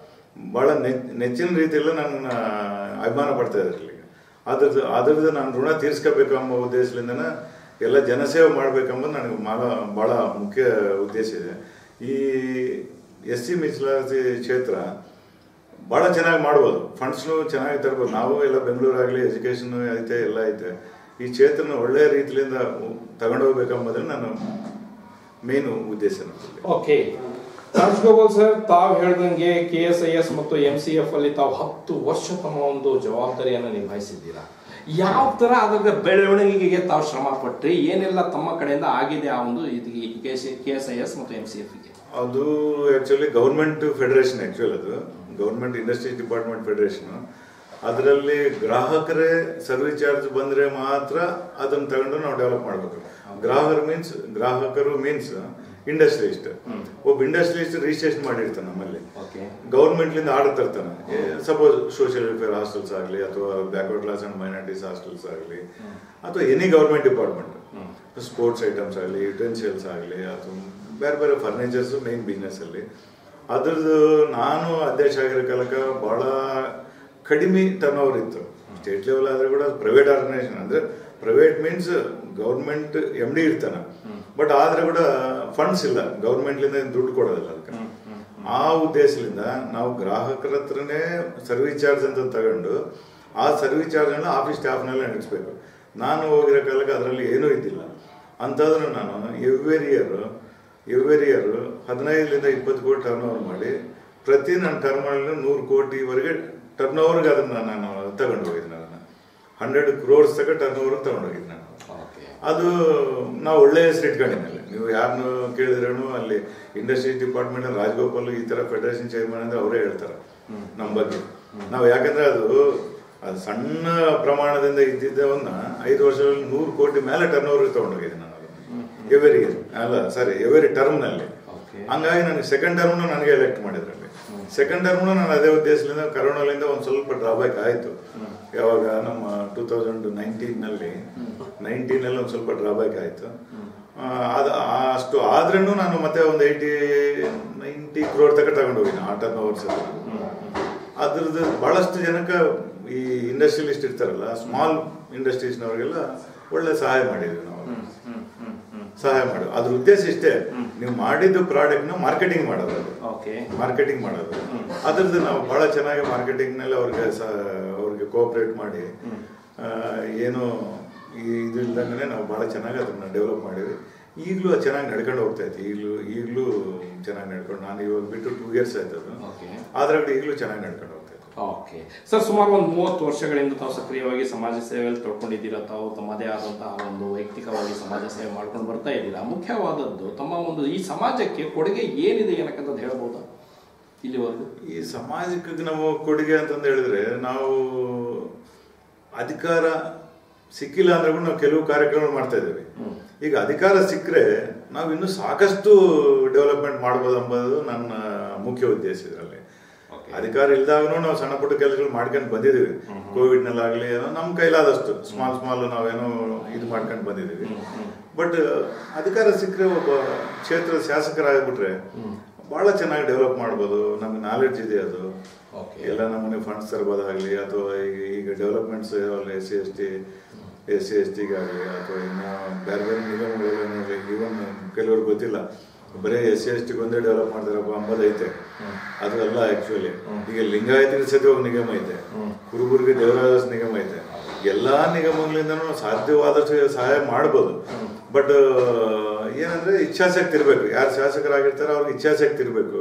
ಬಹಳ ನೆಚ್ ನೆಚ್ಚಿನ ರೀತಿಯಲ್ಲಿ ನನ್ನ ಅಭಿಮಾನ ಪಡ್ತಾ ಇದ್ದಾರೆ ಇಲ್ಲಿಗೆ ಅದ್ರದ್ದು ಅದ್ರದ್ದು ನಾನು ಋಣ ತೀರ್ಸ್ಕೋಬೇಕು ಎಂಬ ಉದ್ದೇಶದಿಂದನೇ ಎಲ್ಲ ಜನಸೇವೆ ಮಾಡ್ಬೇಕೆಂಬುದು ನನಗೆ ಮಾಲ ಬಹಳ ಮುಖ್ಯ ಉದ್ದೇಶ ಇದೆ ಈ ಎಸ್ ಸಿ ಮೀಸಲಾತಿ ಕ್ಷೇತ್ರ ಭಾಳ ಚೆನ್ನಾಗಿ ಮಾಡ್ಬೋದು ಫಂಡ್ಸ್ನು ಚೆನ್ನಾಗಿ ತರ್ಬೋದು ನಾವು ಎಲ್ಲ ಬೆಂಗಳೂರಾಗಲಿ ಎಜುಕೇಷನ್ ಐತೆ ಎಲ್ಲ ಐತೆ ಈ ಕ್ಷೇತ್ರನ ಒಳ್ಳೆಯ ರೀತಿಯಿಂದ ತಗೊಂಡೋಗ್ಬೇಕೆಂಬುದನ್ನು ನಾನು ಮೇನು ಉದ್ದೇಶ ನಮ್ಮಲ್ಲಿ. ಓಕೆ ರಾಜ್ಗೋಪಾಲ್ ಸರ್ ತಾವು ಹೇಳ್ದಂಗೆ ಕೆ ಎಸ್ ಐ ಎಸ್ ಮತ್ತು ಎಂ ಸಿ ಎಫ್ ಅಲ್ಲಿ ತಾವು ಹತ್ತು ವರ್ಷ ತಮ್ಮ ಒಂದು ಜವಾಬ್ದಾರಿಯನ್ನು ನಿಭಾಯಿಸಿದ್ದೀರಾ ಯಾವ ತರ ಅದರ ಬೆಳವಣಿಗೆಗೆ ತಾವು ಶ್ರಮ ಪಟ್ರಿ ಏನೆಲ್ಲ ತಮ್ಮ ಕಡೆಯಿಂದ ಆಗಿದೆ ಆ ಒಂದು ಕೆ ಎಸ್ ಐ ಎಸ್ ಮತ್ತು ಎಂ ಸಿ ಎಫ್ ಗೆ ಅದು ಆಕ್ಚುಲಿ ಗೌರ್ಮೆಂಟ್ ಫೆಡರೇಷನ್ ಆಕ್ಚುಲ್ ಅದು ಗೌರ್ಮೆಂಟ್ ಇಂಡಸ್ಟ್ರೀಸ್ ಡಿಪಾರ್ಟ್ಮೆಂಟ್ ಫೆಡರೇಷನ್ ಅದರಲ್ಲಿ ಗ್ರಾಹಕರೇ ಸರ್ವಿಸ್ ಚಾರ್ಜ್ ಬಂದ್ರೆ ಮಾತ್ರ ಅದನ್ನ ತಗೊಂಡು ನಾವು ಡೆವಲಪ್ ಮಾಡಬೇಕು ಗ್ರಾಹಕರು ಮೀನ್ಸ್ ಗ್ರಾಹಕರು ಮೀನ್ಸ್ ಇಂಡಸ್ಟ್ರಿಯಲಿಸ್ಟ್ ಒಬ್ಬ ಇಂಡಸ್ಟ್ರಿಯಲಿಸ್ಟ್ ರಿಜಿಸ್ಟ್ರೇಷನ್ ಮಾಡಿರ್ತಾನೆ ನಮ್ಮಲ್ಲಿ ಓಕೆ ಗೌರ್ಮೆಂಟ್ಲಿಂದ ಆರ್ಡರ್ ತರ್ತಾನೆ ಸಪೋಸ್ ಸೋಷಿಯಲ್ ವೆಲ್ಫೇರ್ ಹಾಸ್ಟೆಲ್ಸ್ ಆಗಲಿ ಅಥವಾ backward class and minorities hostels ಆಗಲಿ ಅಥವಾ any government department sports items ಆಗಲಿ ಯುಟೆನ್ಸಿಯಲ್ಸ್ ಆಗಲಿ ಅಥವಾ ಬೇರೆ ಬೇರೆ ಫರ್ನಿಚರ್ಸ್ ಮೇನ್ ಬಿಸ್ನೆಸ್ ಅಲ್ಲಿ ಅದ್ರದ್ದು ನಾನು ಅಧ್ಯಕ್ಷ ಆಗಿರೋ ಕಾಲಕ್ಕೆ ಬಹಳ ಕಡಿಮೆ ಟರ್ನ್ ಓವರ್ ಇತ್ತು ಸ್ಟೇಟ್ ಲೆವೆಲ್ ಆದ್ರೆ ಕೂಡ ಪ್ರೈವೇಟ್ ಆರ್ಗನೈಸೇಷನ್ ಅಂದ್ರೆ private means government M D ಇರ್ತಾನೆ ಬಟ್ ಆದ್ರೆ ಕೂಡ ಫಂಡ್ಸ್ ಇಲ್ಲ ಗೌರ್ಮೆಂಟ್ಲಿಂದ ಏನ್ ದುಡ್ಡು ಕೊಡೋದಿಲ್ಲ ಅದಕ್ಕೆ ಆ ಉದ್ದೇಶದಿಂದ ನಾವು ಗ್ರಾಹಕರ ಹತ್ರನೇ ಸರ್ವಿಸ್ ಚಾರ್ಜ್ ಅಂತ ತಗೊಂಡು ಆ ಸರ್ವಿಸ್ ಚಾರ್ಜ್ ಆಫೀಸ್ ಸ್ಟಾಫ್ನಲ್ಲೇ ನಡೆಸಬೇಕು ನಾನು ಹೋಗಿರೋ ಕಾಲಕ್ಕೆ ಅದರಲ್ಲಿ ಏನೂ ಇದ್ದಿಲ್ಲ ಅಂತಾದ್ರೂ ನಾನು ಎವ್ರಿ ಇಯರ್ ಎವ್ರಿ ಇಯರ್ ಹದಿನೈದರಿಂದ ಇಪ್ಪತ್ತು ಕೋಟಿ ಟರ್ನ್ ಓವರ್ ಮಾಡಿ ಪ್ರತಿ ನನ್ನ ಟರ್ಮಲ್ಲಿ ನೂರು ಕೋಟಿವರೆಗೆ ಟರ್ನ್ ಓವರ್ಗೆ ಅದನ್ನ ನಾನು ತಗೊಂಡು ಹೋಗಿದ್ದೀನಿ ಅದನ್ನ ಹಂಡ್ರೆಡ್ ಕ್ರೋರ್ಸ್ ತಗ ಟರ್ನ್ ಓವರ್ ತಗೊಂಡು ಹೋಗಿದ್ದೀನಿ ನಾನು ಓಕೆ ಅದು ನಾವು ಒಳ್ಳೆ ಹೆಸರು ಇಟ್ಕೊಂಡಿದ್ದಲ್ಲಿ ನೀವು ಯಾರನ್ನು ಕೇಳಿದ್ರೂ ಅಲ್ಲಿ ಇಂಡಸ್ಟ್ರೀಸ್ ಡಿಪಾರ್ಟ್ಮೆಂಟ್ ರಾಜಗೋಪಾಲ್ ಈ ತರ ಫೆಡರೇಷನ್ ಚೇರ್ಮನ್ ಅಂದ್ರೆ ಅವರೇ ಹೇಳ್ತಾರೆ ನಮ್ಮ ಬಗ್ಗೆ ನಾವು ಯಾಕಂದ್ರೆ ಅದು ಅದು ಸಣ್ಣ ಪ್ರಮಾಣದಿಂದ ಇದ್ದಿದ್ದವನ್ನ ಐದು ವರ್ಷದಲ್ಲಿ ನೂರು ಕೋಟಿ ಮೇಲೆ ಟರ್ನ್ ಓವರ್ ತಗೊಂಡೋಗಿದ್ದೀನಿ ನಾನು ಎವರಿ ಇಯರ್ ಅಲ್ಲ ಸಾರಿ ಎವರಿ ಟರ್ಮ್ ನಲ್ಲಿ ಓಕೆ ಹಂಗಾಗಿ ನನಗೆ ಸೆಕೆಂಡ್ ಟರ್ಮ್ ನನಗೆ ಎಲೆಕ್ಟ್ ಮಾಡಿದ್ರಲ್ಲಿ ಸೆಕೆಂಡ್ ಟರ್ಮ್ ನಾನು ಅದೇ ಉದ್ದೇಶದಿಂದ ಕರೋನಾಲಿಂದ ಒಂದು ಸ್ವಲ್ಪ ಡ್ರಾಬ್ಯಾಕ್ ಆಯ್ತು ಯಾವಾಗ ನಮ್ಮ ಟೂ ತೌಸಂಡ್ ನೈನ್ಟೀನ್ ನಲ್ಲಿ ನೈನ್ಟೀನ್ ಅಲ್ಲಿ ಒಂದು ಸ್ವಲ್ಪ ಡ್ರಾಬ್ಯಾಕ್ ಆಯ್ತು ಆ, ಅದ ಆ- ಅಷ್ಟು ಆದ್ರೂ ನಾನು ಮತ್ತೆ ಒಂದು ಏಯ್ಟಿ ನೈಂಟಿ ಕ್ರೋರ್ ತನಕ ತಗೊಂಡು ಹೋಗಿನಿ ಆ ಟರ್ನ್ ಓವರ್ಸ್ ಅದ್ರದ್ದು ಬಹಳಷ್ಟು ಜನಕ್ಕೆ ಈ ಇಂಡಸ್ಟ್ರಿಯಲಿಸ್ಟ್ ಇರ್ತಾರಲ್ಲ ಸ್ಮಾಲ್ ಇಂಡಸ್ಟ್ರೀಸ್ನವ್ರಿಗೆಲ್ಲ ಒಳ್ಳೆ ಸಹಾಯ ಮಾಡಿದ್ವಿ ನಾವು ಸಹಾಯ ಮಾಡಿ ಅದ್ರ ಉದ್ದೇಶ ಇಷ್ಟೇ ನೀವು ಮಾಡಿದ್ದು ಪ್ರಾಡಕ್ಟ್ನ ಮಾರ್ಕೆಟಿಂಗ್ ಮಾಡೋದು ಅದು ಓಕೆ ಮಾರ್ಕೆಟಿಂಗ್ ಮಾಡೋದು ಅದ್ರದ್ದು ನಾವು ಬಹಳ ಚೆನ್ನಾಗಿ ಮಾರ್ಕೆಟಿಂಗ್ ನಲ್ಲಿ ಅವ್ರಿಗೆ ಸ ಅವ್ರಿಗೆ ಕೋಆಪರೇಟ್ ಮಾಡಿ ಆ, ಏನು ಈ ಇದು ಇಲ್ದಂಗೆ ನಾವು ಬಹಳ ಚೆನ್ನಾಗಿ ಅದನ್ನ ಡೆವಲಪ್ ಮಾಡಿದ್ವಿ ಈಗಲೂ ಅದು ಚೆನ್ನಾಗಿ ನಡ್ಕೊಂಡು ಹೋಗ್ತಾ ಇತ್ತು ಈಗಲೂ ಈಗಲೂ ಚೆನ್ನಾಗಿ ನಡ್ಕೊಂಡು ನಾನು ಇವಾಗ ಬಿಟ್ಟು ಟೂ ಇಯರ್ಸ್ ಆಯ್ತು ಅದು ಓಕೆ ಆದ್ರೆ ಈಗಲೂ ಚೆನ್ನಾಗಿ ನಡ್ಕೊಂಡು ಹೋಗ್ತಾ ಇತ್ತು ಓಕೆ ಸರ್ ಸುಮಾರು ಒಂದು ಮೂವತ್ತು ವರ್ಷಗಳಿಂದ ತಾವು ಸಕ್ರಿಯವಾಗಿ ಸಮಾಜ ಸೇವೆಯಲ್ಲಿ ತೊಡ್ಕೊಂಡಿದ್ದೀರಾ ತಾವು ತಮ್ಮದೇ ಆದಂತಹ ಒಂದು ವೈಯಕ್ತಿಕವಾಗಿ ಸಮಾಜ ಸೇವೆ ಮಾಡ್ಕೊಂಡು ಬರ್ತಾ ಇದ್ದೀರಾ ಮುಖ್ಯವಾದದ್ದು ತಮ್ಮ ಒಂದು ಈ ಸಮಾಜಕ್ಕೆ ಕೊಡುಗೆ ಏನಿದೆ ಏನಕ್ಕಂತ ಹೇಳ್ಬೋದಾ ಇಲ್ಲಿವರೆಗೂ ಈ ಸಮಾಜಕ್ಕೆ ನಾವು ಕೊಡುಗೆ ಅಂತಂದು ಹೇಳಿದ್ರೆ ನಾವು ಅಧಿಕಾರ ಸಿಕ್ಕಿಲ್ಲ ಅಂದ್ರೆ ಕೂಡ ನಾವು ಕೆಲವು ಕಾರ್ಯಕ್ರಮ ಮಾಡ್ತಾ ಇದ್ದೇವೆ ಈಗ ಅಧಿಕಾರ ಸಿಕ್ಕರೆ ನಾವು ಇನ್ನೂ ಸಾಕಷ್ಟು ಡೆವಲಪ್ಮೆಂಟ್ ಮಾಡ್ಬೋದು ಎಂಬುದು ನನ್ನ ಮುಖ್ಯ ಉದ್ದೇಶ ಇದರಲ್ಲಿ Okay. ಅಧಿಕಾರ ಇಲ್ದಾಗೂ ನಾವು ಸಣ್ಣ ಪುಟ್ಟ ಕೆಲಸಗಳು ಮಾಡ್ಕೊಂಡು ಬಂದಿದ್ದೀವಿ ಕೋವಿಡ್ ನಲ್ಲಾಗ್ಲಿ ಏನೋ ನಮ್ಮ ಕೈಲಾದಷ್ಟು ಸ್ಮಾಲ್ ಸ್ಮಾಲ್ ನಾವೇನೋ ಇದು ಮಾಡ್ಕೊಂಡು ಬಂದಿದ್ದೀವಿ ಬಟ್ ಅಧಿಕಾರ ಸಿಕ್ಕರೆ ಒಬ್ಬ ಕ್ಷೇತ್ರದ ಶಾಸಕರಾಗ್ಬಿಟ್ರೆ ಬಹಳ ಚೆನ್ನಾಗಿ ಡೆವಲಪ್ ಮಾಡ್ಬೋದು ನಮ್ಗೆ ನಾಲೆಡ್ಜ್ ಇದೆ ಅದು ಓಕೆ ಎಲ್ಲ ನಮ್ಮನೆ ಫಂಡ್ಸ್ ತರ್ಬೋದಾಗ್ಲಿ ಅಥವಾ ಈಗ ಈಗ developments S C S T S C ಎಸ್ ಟಿಗಾಗಲಿ ಅಥವಾ ಇನ್ನು ಬೇರೆ ಬೇರೆ ನಿಗಮಗಳಲ್ಲಿ ಇವನ್ ಕೆಲವ್ರಿಗೆ ಗೊತ್ತಿಲ್ಲ ಬರೀ ಎಸ್ ಸಿ ಎಸ್ ಟಿಗೆ ಒಂದೇ ಡೆವಲಪ್ ಮಾಡ್ತಾರಪ್ಪ ಅಂಬೋದು ಐತೆ ಅದು ಅಲ್ಲ ಆಕ್ಚುಲಿ ಈಗ ಲಿಂಗಾಯತಿಗೆ ಸದ್ಯ ಒಂದು ನಿಗಮ ಐತೆ ಕುರುಬುರ್ಗೆ ದೇವರಾಜ ನಿಗಮ ಐತೆ ಎಲ್ಲಾ ನಿಗಮಗಳಿಂದನೂ ಸಾಧ್ಯವಾದಷ್ಟು ಸಹಾಯ ಮಾಡ್ಬೋದು ಬಟ್ ಏನಂದ್ರೆ ಇಚ್ಛಾಶಕ್ತಿ ಇರಬೇಕು ಯಾರು ಶಾಸಕರಾಗಿರ್ತಾರೋ ಅವ್ರಿಗೆ ಇಚ್ಛಾಶಕ್ತಿ ಇರಬೇಕು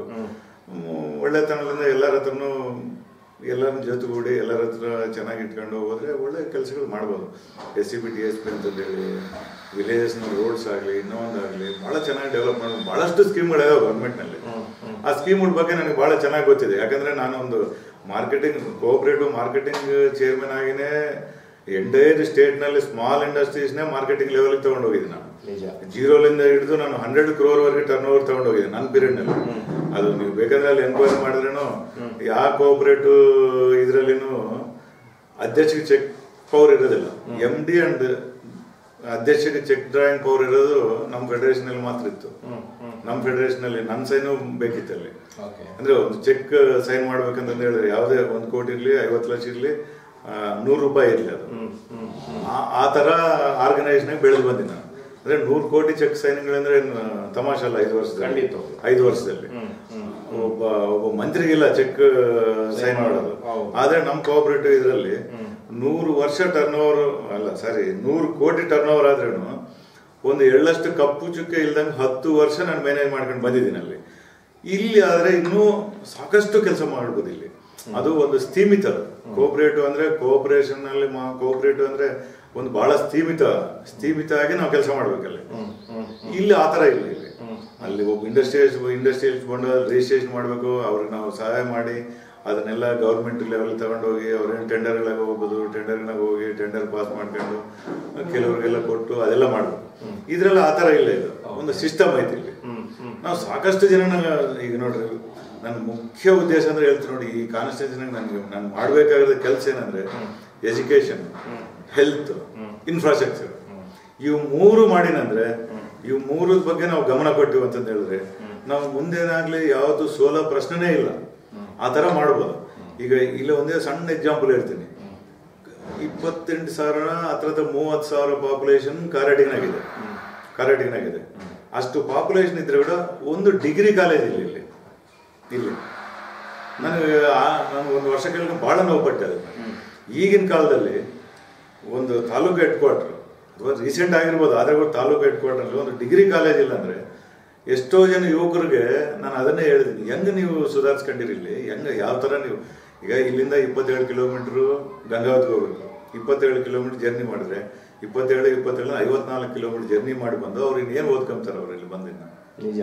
ಒಳ್ಳೆತನದಿಂದ ಎಲ್ಲರ ಹತ್ರನೂ ಎಲ್ಲರ ಜೊತೆಗೂಡಿ ಎಲ್ಲರ ಹತ್ರ ಚೆನ್ನಾಗಿ ಇಟ್ಕೊಂಡು ಹೋದ್ರೆ ಒಳ್ಳೆ ಕೆಲಸಗಳು ಮಾಡ್ಬೋದು S C B T S P ಅಂತಂದೇಳಿ ವಿಲೇಜಸ್ನ ರೋಡ್ಸ್ ಆಗಲಿ ಇನ್ನೊಂದಾಗಲಿ ಭಾಳ ಚೆನ್ನಾಗಿ ಡೆವಲಪ್ ಮಾಡೋದು ಭಾಳಷ್ಟು ಸ್ಕೀಮ್ಗಳಿದಾವೆ ಗೌರ್ಮೆಂಟ್ನಲ್ಲಿ ಆ ಸ್ಕೀಮ್ಗಳ ಬಗ್ಗೆ ನನಗೆ ಭಾಳ ಚೆನ್ನಾಗಿ ಗೊತ್ತಿದೆ ಯಾಕಂದ್ರೆ ನಾನು ಒಂದು ಮಾರ್ಕೆಟಿಂಗ್ ಕೋಆಪರೇಟಿವ್ ಮಾರ್ಕೆಟಿಂಗ್ ಚೇರ್ಮನ್ ಆಗಿನೇ ಎಂಟೈರ್ ಸ್ಟೇಟ್ನಲ್ಲಿ ಸ್ಮಾಲ್ ಇಂಡಸ್ಟ್ರೀಸ್ನೇ ಮಾರ್ಕೆಟಿಂಗ್ ಲೆವೆಲ್ಗೆ ತಗೊಂಡು ಹೋಗಿದ್ದೆ ನಾನು ನಿಜ ಜೀರೋಲಿಂದ ಹಿಡಿದು ನಾನು ಹಂಡ್ರೆಡ್ ಕ್ರೋರ್ ವರೆಗೆ ಟರ್ನ್ ಓವರ್ ತಗೊಂಡು ಹೋಗಿದ್ದೆ ನನ್ನ ಪೀರಿಯಡ್ ನಲ್ಲಿ ಅದು ನೀವು ಬೇಕಾದ್ರೆ ಅಲ್ಲಿ ಎನ್ಕ್ವೈರಿ ಮಾಡಿದ್ರೇನು ಯಾವ ಕೋಆಪರೇಟಿವ್ ಇದ್ರಲ್ಲಿನೂ ಅಧ್ಯಕ್ಷಕ್ಕೆ ಚೆಕ್ ಪವರ್ ಇರೋದಿಲ್ಲ ಎಂ ಡಿ ಅಂಡ್ ಅಧ್ಯಕ್ಷಕ್ಕೆ ಚೆಕ್ ಡ್ರಾಯಿಂಗ್ ಪವರ್ ಇರೋದು ನಮ್ಮ ಫೆಡರೇಷನ್ ಅಲ್ಲಿ ಮಾತ್ರ ಇತ್ತು ನಮ್ಮ ಫೆಡರೇಷನ್ ಅಲ್ಲಿ ನನ್ನ ಸೈನು ಬೇಕಿತ್ತು ಅಲ್ಲಿ ಓಕೆ ಅಂದ್ರೆ ಒಂದು ಚೆಕ್ ಸೈನ್ ಮಾಡ್ಬೇಕಂತ ಹೇಳಿದ್ರೆ ಯಾವುದೇ ಒಂದು ಕೋಟಿ ಇರ್ಲಿ ಐವತ್ತು ಲಕ್ಷ ಇರ್ಲಿ ಆ, ನೂರು ರೂಪಾಯಿ ಇರ್ಲಿ ಅದು ಆ- ಆ ತರ ಆರ್ಗನೈಸೇಷನ್ ಬೆಳೆದು ಬಂದಿನಿ ನಾನು ಅಂದ್ರೆ ನೂರು ಕೋಟಿ ಚೆಕ್ ಸೈನ್ಗಳಂದ್ರೆ ಏನು ತಮಾಷೆ ಅಲ್ಲ ಐದು ವರ್ಷದಲ್ಲಿ ಖಂಡಿತ. ಐದು ವರ್ಷದಲ್ಲಿ ಒಬ್ಬ ಒಬ್ಬ ಮಂತ್ರಿಗಿಲ್ಲ ಚೆಕ್ ಸೈನ್ ಮಾಡೋದು ಹೌದು. ಆದ್ರೆ ನಮ್ಮ ಕೋಆಪರೇಟಿವ್ ಇದರಲ್ಲಿ ನೂರು ವರ್ಷ ಟರ್ನ್ ಓವರ್ ಅಲ್ಲ ಸಾರಿ ನೂರು ಕೋಟಿ ಟರ್ನ್ ಓವರ್ ಆದ್ರೇನು ಒಂದು ಎಳ್ಳಷ್ಟು ಕಪ್ಪು ಚುಕ್ಕೆ ಇಲ್ದಂಗೆ ಹತ್ತು ವರ್ಷ ನಾನು ಮ್ಯಾನೇಜ್ ಮಾಡ್ಕೊಂಡು ಬಂದಿದ್ದೀನಿ ಅಲ್ಲಿ ಇಲ್ಲಿ ಆದ್ರೆ ಇನ್ನೂ ಸಾಕಷ್ಟು ಕೆಲಸ ಮಾಡ್ಬೋದು ಇಲ್ಲಿ ಅದು ಒಂದು ಸ್ಥೀಮಿತ ಕೋಆಪರೇಟಿವ್ ಅಂದ್ರೆ ಕೋಆಪರೇಷನ್ ಅಲ್ಲಿ ಕೋಆಪರೇಟಿವ್ ಅಂದ್ರೆ ಒಂದು ಬಹಳ ಸ್ಥೀಮಿತ ಸ್ಥೀಮಿತ ಆಗಿ ನಾವು ಕೆಲಸ ಮಾಡ್ಬೇಕಲ್ಲಿ ಇಲ್ಲಿ ಆ ತರ ಇಲ್ಲ ಇಲ್ಲಿ ಅಲ್ಲಿ ಒಬ್ಬ ಇಂಡಸ್ಟ್ರಿಯಲ್ಸ್ ಇಂಡಸ್ಟ್ರಿಯಲ್ಸ್ ಬಂದು ರಿಜಿಸ್ಟ್ರೇಷನ್ ಮಾಡಬೇಕು ಅವ್ರಿಗೆ ನಾವು ಸಹಾಯ ಮಾಡಿ ಅದನ್ನೆಲ್ಲ ಗೌರ್ಮೆಂಟ್ ಲೆವೆಲ್ ತಗೊಂಡೋಗಿ ಅವ್ರೇನು ಟೆಂಡರ್ಗಳಾಗ ಹೋಗ್ಬೋದು ಟೆಂಡರ್ನಾಗ ಹೋಗಿ ಟೆಂಡರ್ ಪಾಸ್ ಮಾಡ್ಕೊಂಡು ಕೆಲವ್ರಿಗೆಲ್ಲ ಕೊಟ್ಟು ಅದೆಲ್ಲ ಮಾಡ್ಬೇಕು ಇದ್ರೆಲ್ಲ ಆ ಥರ ಇಲ್ಲ ಇದು ಒಂದು ಸಿಸ್ಟಮ್ ಐತಿ ಇಲ್ಲಿ ನಾವು ಸಾಕಷ್ಟು ಜನ ಈಗ ನೋಡ್ರಿ ನನ್ನ ಮುಖ್ಯ ಉದ್ದೇಶ ಅಂದ್ರೆ ಹೇಳ್ತೀನಿ ನೋಡಿ ಈ ಕಾನ್ಸ್ಟಿಟ್ಯೂಷನ್ ನನಗೆ ನಾನು ಮಾಡಬೇಕಾಗಿರೋ ಕೆಲಸ ಏನಂದ್ರೆ ಎಜುಕೇಶನ್ ಹೆಲ್ತ್ ಇನ್ಫ್ರಾಸ್ಟ್ರಕ್ಚರ್ ಇವು ಮೂರು ಮಾಡಿನಂದ್ರೆ ಇವು ಮೂರದ ಬಗ್ಗೆ ನಾವು ಗಮನ ಕೊಟ್ಟಿವಿ ಅಂತಂದು ಹೇಳಿದ್ರೆ ನಾವು ಮುಂದೇನಾಗ್ಲಿ ಯಾವುದು ಸೋಲೋ ಪ್ರಶ್ನೆನೇ ಇಲ್ಲ ಆ ತರ ಮಾಡ್ಬೋದು ಈಗ ಇಲ್ಲಿ ಒಂದೇ ಸಣ್ಣ ಎಕ್ಸಾಂಪಲ್ ಹೇಳ್ತೀನಿ ಇಪ್ಪತ್ತೆಂಟು ಸಾವಿರ ಹತ್ರದ ಮೂವತ್ತು ಸಾವಿರ ಪಾಪ್ಯುಲೇಷನ್ ಕಾರಟಿಗ್ನಾಗಿದೆ ಕಾರಟಿಗ್ನಾಗಿದೆ ಅಷ್ಟು ಪಾಪ್ಯುಲೇಷನ್ ಇದ್ರೆ ಕೂಡ ಒಂದು ಡಿಗ್ರಿ ಕಾಲೇಜ್ ಇಲ್ಲ ಇಲ್ಲಿ ಇಲ್ಲಿ ನನಗೆ ಆ- ನಾನು ಒಂದು ವರ್ಷ ಕೆಳಗೆ ಬಹಳ ನೋವು ಪಟ್ಟೆ ಅದನ್ನ ಈಗಿನ ಕಾಲದಲ್ಲಿ ಒಂದು ತಾಲೂಕು ಹೆಡ್ ಕ್ವಾರ್ಟರ್ ಅಥವಾ ರೀಸೆಂಟ್ ಆಗಿರ್ಬೋದು ಆದ್ರೆ ಕೂಡ ತಾಲೂಕು ಹೆಡ್ ಕ್ವಾರ್ಟರ್ ಒಂದು ಡಿಗ್ರಿ ಕಾಲೇಜ್ ಇಲ್ಲ ಅಂದ್ರೆ ಎಷ್ಟೋ ಜನ ಯುವಕರಿಗೆ ನಾನು ಅದನ್ನೇ ಹೇಳಿದ್ದೀನಿ ಹೆಂಗ್ ನೀವು ಸುಧಾರಿಸ್ಕೊಂಡಿರಿ ಇಲ್ಲಿ ಹೆಂಗ ಯಾವ ತರ ನೀವು ಈಗ ಇಲ್ಲಿಂದ ಇಪ್ಪತ್ತೇಳು ಕಿಲೋಮೀಟರ್ ಗಂಗಾವತಿಗೆ ಹೋಗ್ಬೇಕು ಇಪ್ಪತ್ತೇಳು ಕಿಲೋಮೀಟರ್ ಜರ್ನಿ ಮಾಡಿದ್ರೆ ಇಪ್ಪತ್ತೇಳು ಇಪ್ಪತ್ತೇಳು ಐವತ್ನಾಲ್ಕು ಕಿಲೋಮೀಟರ್ ಜರ್ನಿ ಮಾಡಿ ಬಂದು ಅವ್ರು ಇನ್ನೇನು ಓದ್ಕೊಂತಾರೆ ಅವ್ರು ಇಲ್ಲಿ ಬಂದಿನ ನಿಜ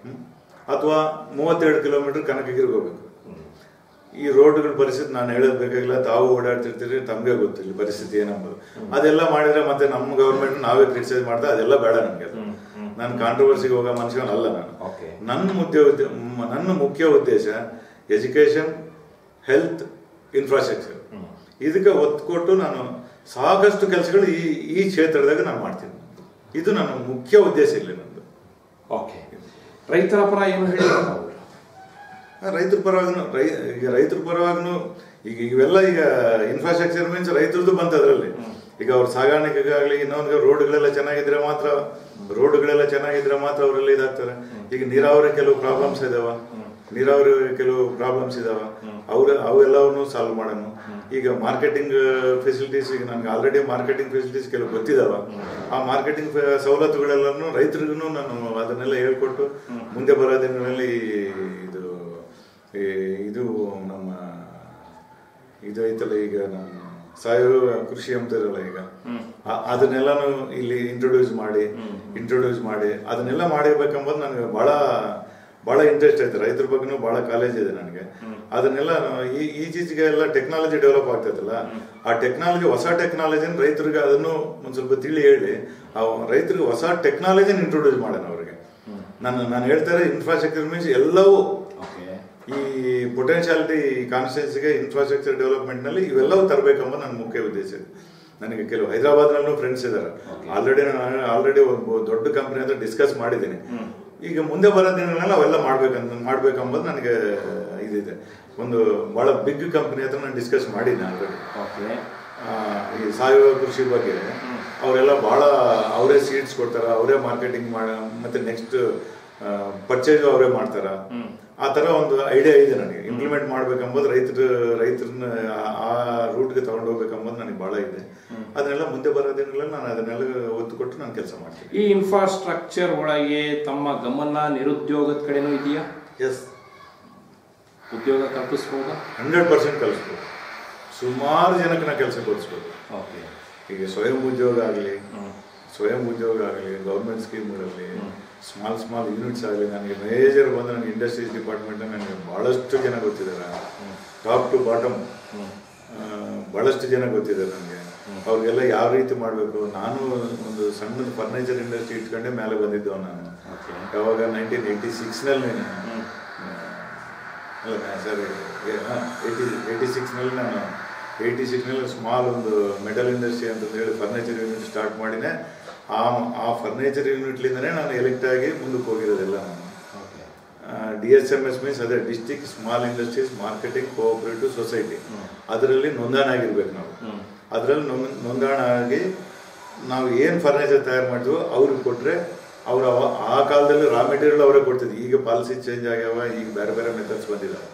ಅಥವಾ ಮೂವತ್ತೆರಡು ಕಿಲೋಮೀಟರ್ ಕನಕಗಿರಿಗೆ ಹೋಗ್ಬೇಕು ಈ ರೋಡ್ಗಳ ಪರಿಸ್ಥಿತಿ ನಾನು ಹೇಳೋದ್ ಬೇಕಾಗಿಲ್ಲ ತಾವು ಓಡಾಡ್ತಿರ್ತೀರಿ ತಮಗೆ ಗೊತ್ತಿಲ್ಲ ಪರಿಸ್ಥಿತಿ ಏನಂಬುದು ಅದೆಲ್ಲ ಮಾಡಿದ್ರೆ ಮತ್ತೆ ನಮ್ಮ ಗೌರ್ಮೆಂಟ್ ನಾವೇ ಕ್ರಿಟಿಸೈಸ್ ಮಾಡ್ತಾ ಅದೆಲ್ಲ ಬೇಡ ನನಗೆ ಅದು. ನಾನು ಕಾಂಟ್ರವರ್ಸಿಗೆ ಹೋಗೋ ಮನುಷ್ಯನಲ್ಲ ನಾನು Okay. ನನ್ನ ಮುಖ್ಯ ಉದ್ದೇ- ಮ- ನನ್ನ ಮುಖ್ಯ ಉದ್ದೇಶ ಎಜುಕೇಶನ್ ಹೆಲ್ತ್ ಇನ್ಫ್ರಾಸ್ಟ್ರಕ್ಚರ್ ಇದಕ್ಕೆ ಒತ್ತು ಕೊಟ್ಟು ನಾನು ಸಾಕಷ್ಟು ಕೆಲಸಗಳು ಈ ಈ ಕ್ಷೇತ್ರದಾಗ ನಾನು ಮಾಡ್ತೀನಿ ಇದು ನನ್ನ ಮುಖ್ಯ ಉದ್ದೇಶ ಇಲ್ಲಿ ನಂದು ಓಕೆ ರೈತರ ಪರ ಏನು ಹೇಳಿದ್ರು ತಾವು ರೈತರ ಪರವಾಗೂ ರೈ ಈಗ ರೈತರ ಪರವಾಗೂ ಈಗ ಇವೆಲ್ಲ ಈಗ ಇನ್ಫ್ರಾಸ್ಟ್ರಕ್ಚರ್ ಮೀನ್ಸ್ ರೈತರದ್ದು ಬಂತ ಅದರಲ್ಲಿ ಈಗ ಅವ್ರ ಸಾಗಾಣಿಕೆಗಾಗ್ಲಿ ಇನ್ನೊಂದು ರೋಡ್ಗಳೆಲ್ಲ ಚೆನ್ನಾಗಿದ್ರೆ ಮಾತ್ರ ರೋಡ್ಗಳೆಲ್ಲ ಚೆನ್ನಾಗಿದ್ರೆ ಮಾತ್ರ ಅವರೆಲ್ಲ ಇದಾಗ್ತಾರೆ ಈಗ ನೀರಾವರಿ ಕೆಲವು ಪ್ರಾಬ್ಲಮ್ಸ್ ಇದಾವ ನೀರಾವರಿ ಕೆಲವು ಪ್ರಾಬ್ಲಮ್ಸ್ ಇದಾವ ಅವ್ರ ಅವೆಲ್ಲವನ್ನು ಸಾಲ್ವ್ ಮಾಡೋಣ ಈಗ ಮಾರ್ಕೆಟಿಂಗ್ ಫೆಸಿಲಿಟೀಸ್ ಈಗ ನನಗೆ ಆಲ್ರೆಡಿ ಮಾರ್ಕೆಟಿಂಗ್ ಫೆಸಿಲಿಟೀಸ್ ಕೆಲವು ಗೊತ್ತಿದಾವ ಆ ಮಾರ್ಕೆಟಿಂಗ್ ಸವಲತ್ತುಗಳೆಲ್ಲನೂ ರೈತರಿಗೂ ನಾನು ಅದನ್ನೆಲ್ಲ ಹೇಳ್ಕೊಟ್ಟು ಮುಂದೆ ಬರೋ ದಿನಗಳಲ್ಲಿ ಇದು ಈ ಇದು ನಮ್ಮ ಇದು ಐತಲ್ಲ ಈಗ ನಮ್ಮ ಸಾವಯವ ಕೃಷಿ ಅಂತಾರಲ್ಲ ಈಗ ಆ- ಅದನ್ನೆಲ್ಲಾನು ಇಲ್ಲಿ ಇಂಟ್ರೊಡ್ಯೂಸ್ ಮಾಡಿ ಇಂಟ್ರೊಡ್ಯೂಸ್ ಮಾಡಿ ಅದನ್ನೆಲ್ಲ ಮಾಡಿರ್ಬೇಕೆಂಬುದು ನನಗೆ ಬಹಳ ಬಹಳ ಇಂಟ್ರೆಸ್ಟ್ ಐತೆ ರೈತರ ಬಗ್ಗೆನೂ ಬಹಳ ಕಾಲೇಜ್ ಇದೆ ನನಗೆ ಅದನ್ನೆಲ್ಲ ನಾನು ಈ ಈಚೀಚೆಗೆ ಎಲ್ಲ ಟೆಕ್ನಾಲಜಿ ಡೆವಲಪ್ ಆಗ್ತೈತಲ್ಲ ಆ ಟೆಕ್ನಾಲಜಿ ಹೊಸ ಟೆಕ್ನಾಲಜಿನ ರೈತರಿಗೆ ಅದನ್ನು ಒಂದ್ ಸ್ವಲ್ಪ ತಿಳಿ ಹೇಳಿ ಆ ರೈತರಿಗೆ ಹೊಸ ಟೆಕ್ನಾಲಜಿನ ಇಂಟ್ರೊಡ್ಯೂಸ್ ಮಾಡೋಣ ಅವ್ರಿಗೆ ನಾನು ನಾನು ಹೇಳ್ತಾರೆ ಇನ್ಫ್ರಾಸ್ಟ್ರಕ್ಚರ್ ಮೀನ್ಸ್ ಎಲ್ಲವೂ ಓಕೆ ಈ ಪೊಟೆನ್ಶಿಯಾಲಿಟಿ ಕಾನ್ಸ್ಟಿಟ್ಯೂನ್ಸಿಗೆ ಇನ್ಫ್ರಾಸ್ಟ್ರಕ್ಚರ್ ಡೆವಲಪ್ಮೆಂಟ್ ನಲ್ಲಿ ಇವೆಲ್ಲವೂ ತರಬೇಕೆಂಬ ನನ್ನ ಮುಖ್ಯ ಉದ್ದೇಶ ಇದೆ ನನಗೆ ಕೆಲವು ಹೈದರಾಬಾದ್ನಲ್ಲೂ ಫ್ರೆಂಡ್ಸ್ ಇದ್ದಾರೆ ಆಲ್ರೆಡಿ ನಾನು ಆಲ್ರೆಡಿ ಒಂದು ದೊಡ್ಡ ಕಂಪನಿ ಹತ್ರ ಡಿಸ್ಕಸ್ ಮಾಡಿದ್ದೀನಿ ಈಗ ಮುಂದೆ ಬರೋ ದಿನಗಳಲ್ಲಿ ಅವೆಲ್ಲ ಮಾಡ್ಬೇಕಂತ ಮಾಡ್ಬೇಕಂಬುದು ನನಗೆ ಇದಿದೆ ಒಂದು ಬಹಳ ಬಿಗ್ ಕಂಪನಿ ಹತ್ರ ನಾನು ಡಿಸ್ಕಸ್ ಮಾಡಿದ್ದೀನಿ ಆಲ್ರೆಡಿ ಓಕೆ ಈ ಸಾವಯವ ಕೃಷಿ ಬಗ್ಗೆ ಅವರೆಲ್ಲ ಬಹಳ ಅವರೇ ಸೀಡ್ಸ್ ಕೊಡ್ತಾರ ಅವರೇ ಮಾರ್ಕೆಟಿಂಗ್ ಮಾಡ ಮತ್ತೆ ನೆಕ್ಸ್ಟ್ ಪರ್ಚೇಸ್ ಅವರೇ ಮಾಡ್ತಾರ ಆ ತರ ಒಂದು ಐಡಿಯಾ ಇದೆ ನನಗೆ ಇಂಪ್ಲಿಮೆಂಟ್ ಮಾಡ್ಬೇಕಂಬುದು ರೈತರ ರೈತರನ್ನ ಆ- ಆ ರೂಟ್ಗೆ ತಗೊಂಡು ಹೋಗ್ಬೇಕಂಬುದು ನನಗೆ ಬಹಳ ಇದೆ ಅದನ್ನೆಲ್ಲ ಮುಂದೆ ಬರೋ ದಿನಗಳಲ್ಲಿ ನಾನು ಅದನ್ನೆಲ್ಲ ಒತ್ತು ಕೊಟ್ಟು ನಾನು ಕೆಲಸ ಮಾಡ್ತೀನಿ ಈ ಇನ್ಫ್ರಾಸ್ಟ್ರಕ್ಚರ್ ಒಳಗೆ ತಮ್ಮ ಗಮನ ನಿರುದ್ಯೋಗದ ಕಡೆನೂ ಇದೆಯಾ ಎಸ್ ಉದ್ಯೋಗ ಕಲ್ಪಿಸ್ಬೋದಾ ಹಂಡ್ರೆಡ್ ಪರ್ಸೆಂಟ್ ಕಲಿಸ್ಬೋದು ಸುಮಾರು ಜನಕ್ಕೆ ನಾ ಕೆಲಸ ಕೊಡಿಸ್ಬೋದು ಓಕೆ ಈಗ ಸ್ವಯಂ ಉದ್ಯೋಗ ಆಗಲಿ ಸ್ವಯಂ ಉದ್ಯೋಗ ಆಗಲಿ ಗೌರ್ಮೆಂಟ್ ಸ್ಕೀಮ್ಗಳಲ್ಲಿ ಸ್ಮಾಲ್ ಸ್ಮಾಲ್ ಯೂನಿಟ್ಸ್ ಆಗಲಿ ನನಗೆ ಮೇಜರ್ ಬಂದು ನನಗೆ ಇಂಡಸ್ಟ್ರೀಸ್ ಡಿಪಾರ್ಟ್ಮೆಂಟ್ ನನಗೆ ಭಾಳಷ್ಟು ಜನ ಗೊತ್ತಿದ್ದಾರೆ ಟಾಪ್ ಟು ಬಾಟಮ್ ಭಾಳಷ್ಟು ಜನ ಗೊತ್ತಿದ್ದಾರೆ ನನಗೆ ಅವ್ರಿಗೆಲ್ಲ ಯಾವ ರೀತಿ ಮಾಡಬೇಕು ನಾನು ಒಂದು ಸಣ್ಣದು ಫರ್ನಿಚರ್ ಇಂಡಸ್ಟ್ರಿ ಇಟ್ಕೊಂಡೆ ಮೇಲೆ ಬಂದಿದ್ದವ ನಾನು ಯಾವಾಗ ನೈನ್ಟೀನ್ ಏಯ್ಟಿ ಸಿಕ್ಸ್ನಲ್ಲಿ ಅಲ್ಲ ಸರಿ ಏಯ್ಟಿ ಏಯ್ಟಿ ಸಿಕ್ಸ್ನಲ್ಲಿ ನಾನು ಏಯ್ಟಿ ಸಿಕ್ಸ್ನಲ್ಲಿ ಸ್ಮಾಲ್ ಒಂದು ಮೆಟಲ್ ಇಂಡಸ್ಟ್ರಿ ಅಂತ ಹೇಳಿ ಫರ್ನಿಚರ್ ಯೂನಿಟ್ ಸ್ಟಾರ್ಟ್ ಮಾಡಿದೆ ಆ ಆ ಫರ್ನಿಚರ್ ಯೂನಿಟ್ಲಿಂದನೇ ನಾನು ಎಲೆಕ್ಟ್ ಆಗಿ ಮುಂದಕ್ಕೆ ಹೋಗಿರೋದೆಲ್ಲ ನಾನು okay D S M S means ಅದೇ district small industries marketing cooperative society ಅದರಲ್ಲಿ ನೋಂದಣಿ ಆಗಿರ್ಬೇಕು ನಾವು ಅದರಲ್ಲಿ ನೋಂದಣಿ ಆಗಿ ನಾವು ಏನು ಫರ್ನಿಚರ್ ತಯಾರು ಮಾಡಿದ್ವೋ ಅವ್ರಿಗೆ ಕೊಟ್ಟರೆ ಅವ್ರು ಅವ ಆ ಕಾಲದಲ್ಲಿ ರಾ ಮೆಟೀರಿಯಲ್ ಅವರೇ ಕೊಡ್ತಿದ್ರು ಈಗ ಪಾಲಿಸಿ ಚೇಂಜ್ ಆಗ್ಯಾವ ಈಗ ಬೇರೆ ಬೇರೆ ಮೆಥಡ್ಸ್ ಬಂದಿದ್ದಾವೆ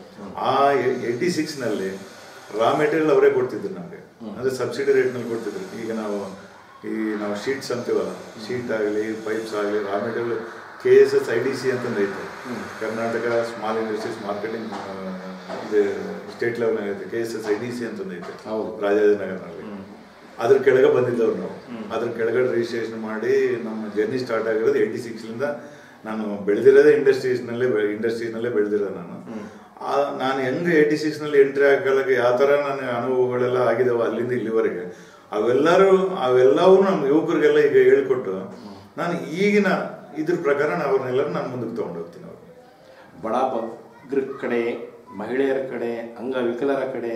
ಆ ಏಯ್ಟಿ ಸಿಕ್ಸ್ನಲ್ಲಿ ರಾ ಮೆಟೀರಿಯಲ್ ಅವರೇ ಕೊಡ್ತಿದ್ರು ನಮಗೆ ಅಂದರೆ ಸಬ್ಸಿಡಿ ರೇಟ್ನಲ್ಲಿ ಕೊಡ್ತಿದ್ರು ಈಗ ನಾವು ಈ ನಾವು ಶೀಟ್ಸ್ ಅಂತೀವಲ್ಲ ಶೀಟ್ ಆಗಲಿ ಪೈಪ್ಸ್ ಆಗಲಿ raw material K S S I D C ಅಂತಂದು ಐತೆ ಕರ್ನಾಟಕ ಸ್ಮಾಲ್ ಇಂಡಸ್ಟ್ರೀಸ್ ಮಾರ್ಕೆಟಿಂಗ್ ಇದು ಸ್ಟೇಟ್ ಲೆವೆಲ್ ಐತೆ K S S I D C ಅಂತಂದು ಐತೆ ಹೌದು. ರಾಜಾಜಿನಗರ್ನಲ್ಲಿ ಅದ್ರ ಕೆಳಗೆ ಬಂದಿದ್ದವ್ರು ನಾವು ಅದ್ರ ಕೆಳಗಡೆ ರಿಜಿಸ್ಟ್ರೇಷನ್ ಮಾಡಿ ನಮ್ಮ ಜರ್ನಿ ಸ್ಟಾರ್ಟ್ ಆಗಿರೋದು ಏಯ್ಟಿ ಸಿಕ್ಸ್ಲಿಂದ ನಾನು ಬೆಳೆದಿರೋದೇ ಇಂಡಸ್ಟ್ರೀಸ್ನಲ್ಲೇ ಇಂಡಸ್ಟ್ರೀಸ್ನಲ್ಲೇ ಬೆಳೆದಿರೋದು ನಾನು ಆ, ನಾನು ಹೆಂಗೆ ಏಯ್ಟಿ ಸಿಕ್ಸ್ನಲ್ಲಿ ಎಂಟ್ರಿ ಆಗಲಿಕ್ಕೆ ಯಾವ ಥರ ನನ್ನ ಅನುಭವಗಳೆಲ್ಲ ಆಗಿದಾವೆ ಅಲ್ಲಿಂದ ಇಲ್ಲಿವರೆಗೆ ಅವೆಲ್ಲರೂ ಅವೆಲ್ಲವೂ ನಮ್ಮ ಯುವಕರಿಗೆಲ್ಲ ಈಗ ಹೇಳ್ಕೊಟ್ಟು ನಾನು ಈಗಿನ ಇದ್ರ ಪ್ರಕಾರ ನಾನು ಅವ್ರನ್ನೆಲ್ಲರೂ ನಾನು ಮುಂದಕ್ಕೆ ತೊಗೊಂಡು ಹೋಗ್ತೀನಿ ಅವ್ರಿಗೆ ಬಡ ಬಗ್ಗರ ಕಡೆ ಮಹಿಳೆಯರ ಕಡೆ ಅಂಗವಿಕಲರ ಕಡೆ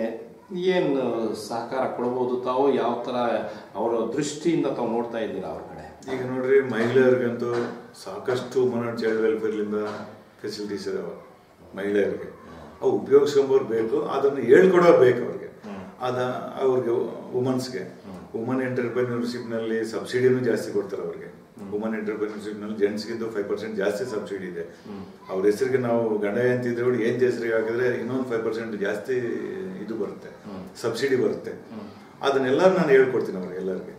ಏನು ಸಹಕಾರ ಕೊಡ್ಬೋದು ತಾವು ಯಾವ ಥರ ಅವರ ದೃಷ್ಟಿಯಿಂದ ತಾವು ನೋಡ್ತಾ ಇದ್ದೀರಾ ಅವ್ರ ಕಡೆ ಈಗ ನೋಡ್ರಿ ಮಹಿಳೆಯರಿಗಂತೂ ಸಾಕಷ್ಟು ವುಮನ್ ಅಂಡ್ ಚೈಲ್ಡ್ ವೆಲ್ಫೇರ್ಲಿಂದ ಫೆಸಿಲಿಟೀಸ್ ಇದಾವೆ ಮಹಿಳೆಯರಿಗೆ ಅವು ಉಪಯೋಗಿಸ್ಕೊಂಬೋರು ಬೇಕು ಅದನ್ನು ಹೇಳ್ಕೊಡೋರು ಬೇಕು ಅವ್ರಿಗೆ ಅದ ಅವ್ರಿಗೆ ವುಮನ್ಸ್ಗೆ ವುಮನ್ ಎಂಟರ್ಪ್ರಿನರ್ಶಿಪ್ನಲ್ಲಿ ಸಬ್ಸಿಡಿನೂ ಜಾಸ್ತಿ ಕೊಡ್ತಾರೆ ಅವ್ರಿಗೆ ವುಮನ್ ಎಂಟರ್ಪ್ರಿನರ್ಶಿಪ್ನಲ್ಲಿ ಜೆಂಟ್ಸ್ಗಿಂತ ಫೈವ್ ಪರ್ಸೆಂಟ್ ಜಾಸ್ತಿ ಸಬ್ಸಿಡಿ ಇದೆ ಅವ್ರ ಹೆಸರಿಗೆ ನಾವು ಗಂಡ ಅಂತಿದ್ರೆ ಕೂಡ ಏನ್ ಹೆಸರಿಗೆ ಹಾಕಿದ್ರೆ ಇನ್ನೊಂದು ಫೈವ್ ಪರ್ಸೆಂಟ್ ಜಾಸ್ತಿ ಇದು ಬರುತ್ತೆ ಸಬ್ಸಿಡಿ ಬರುತ್ತೆ ಅದನ್ನೆಲ್ಲ ನಾನು ಹೇಳ್ಕೊಡ್ತೀನಿ ಅವ್ರಿಗೆ ಎಲ್ಲರಿಗೆ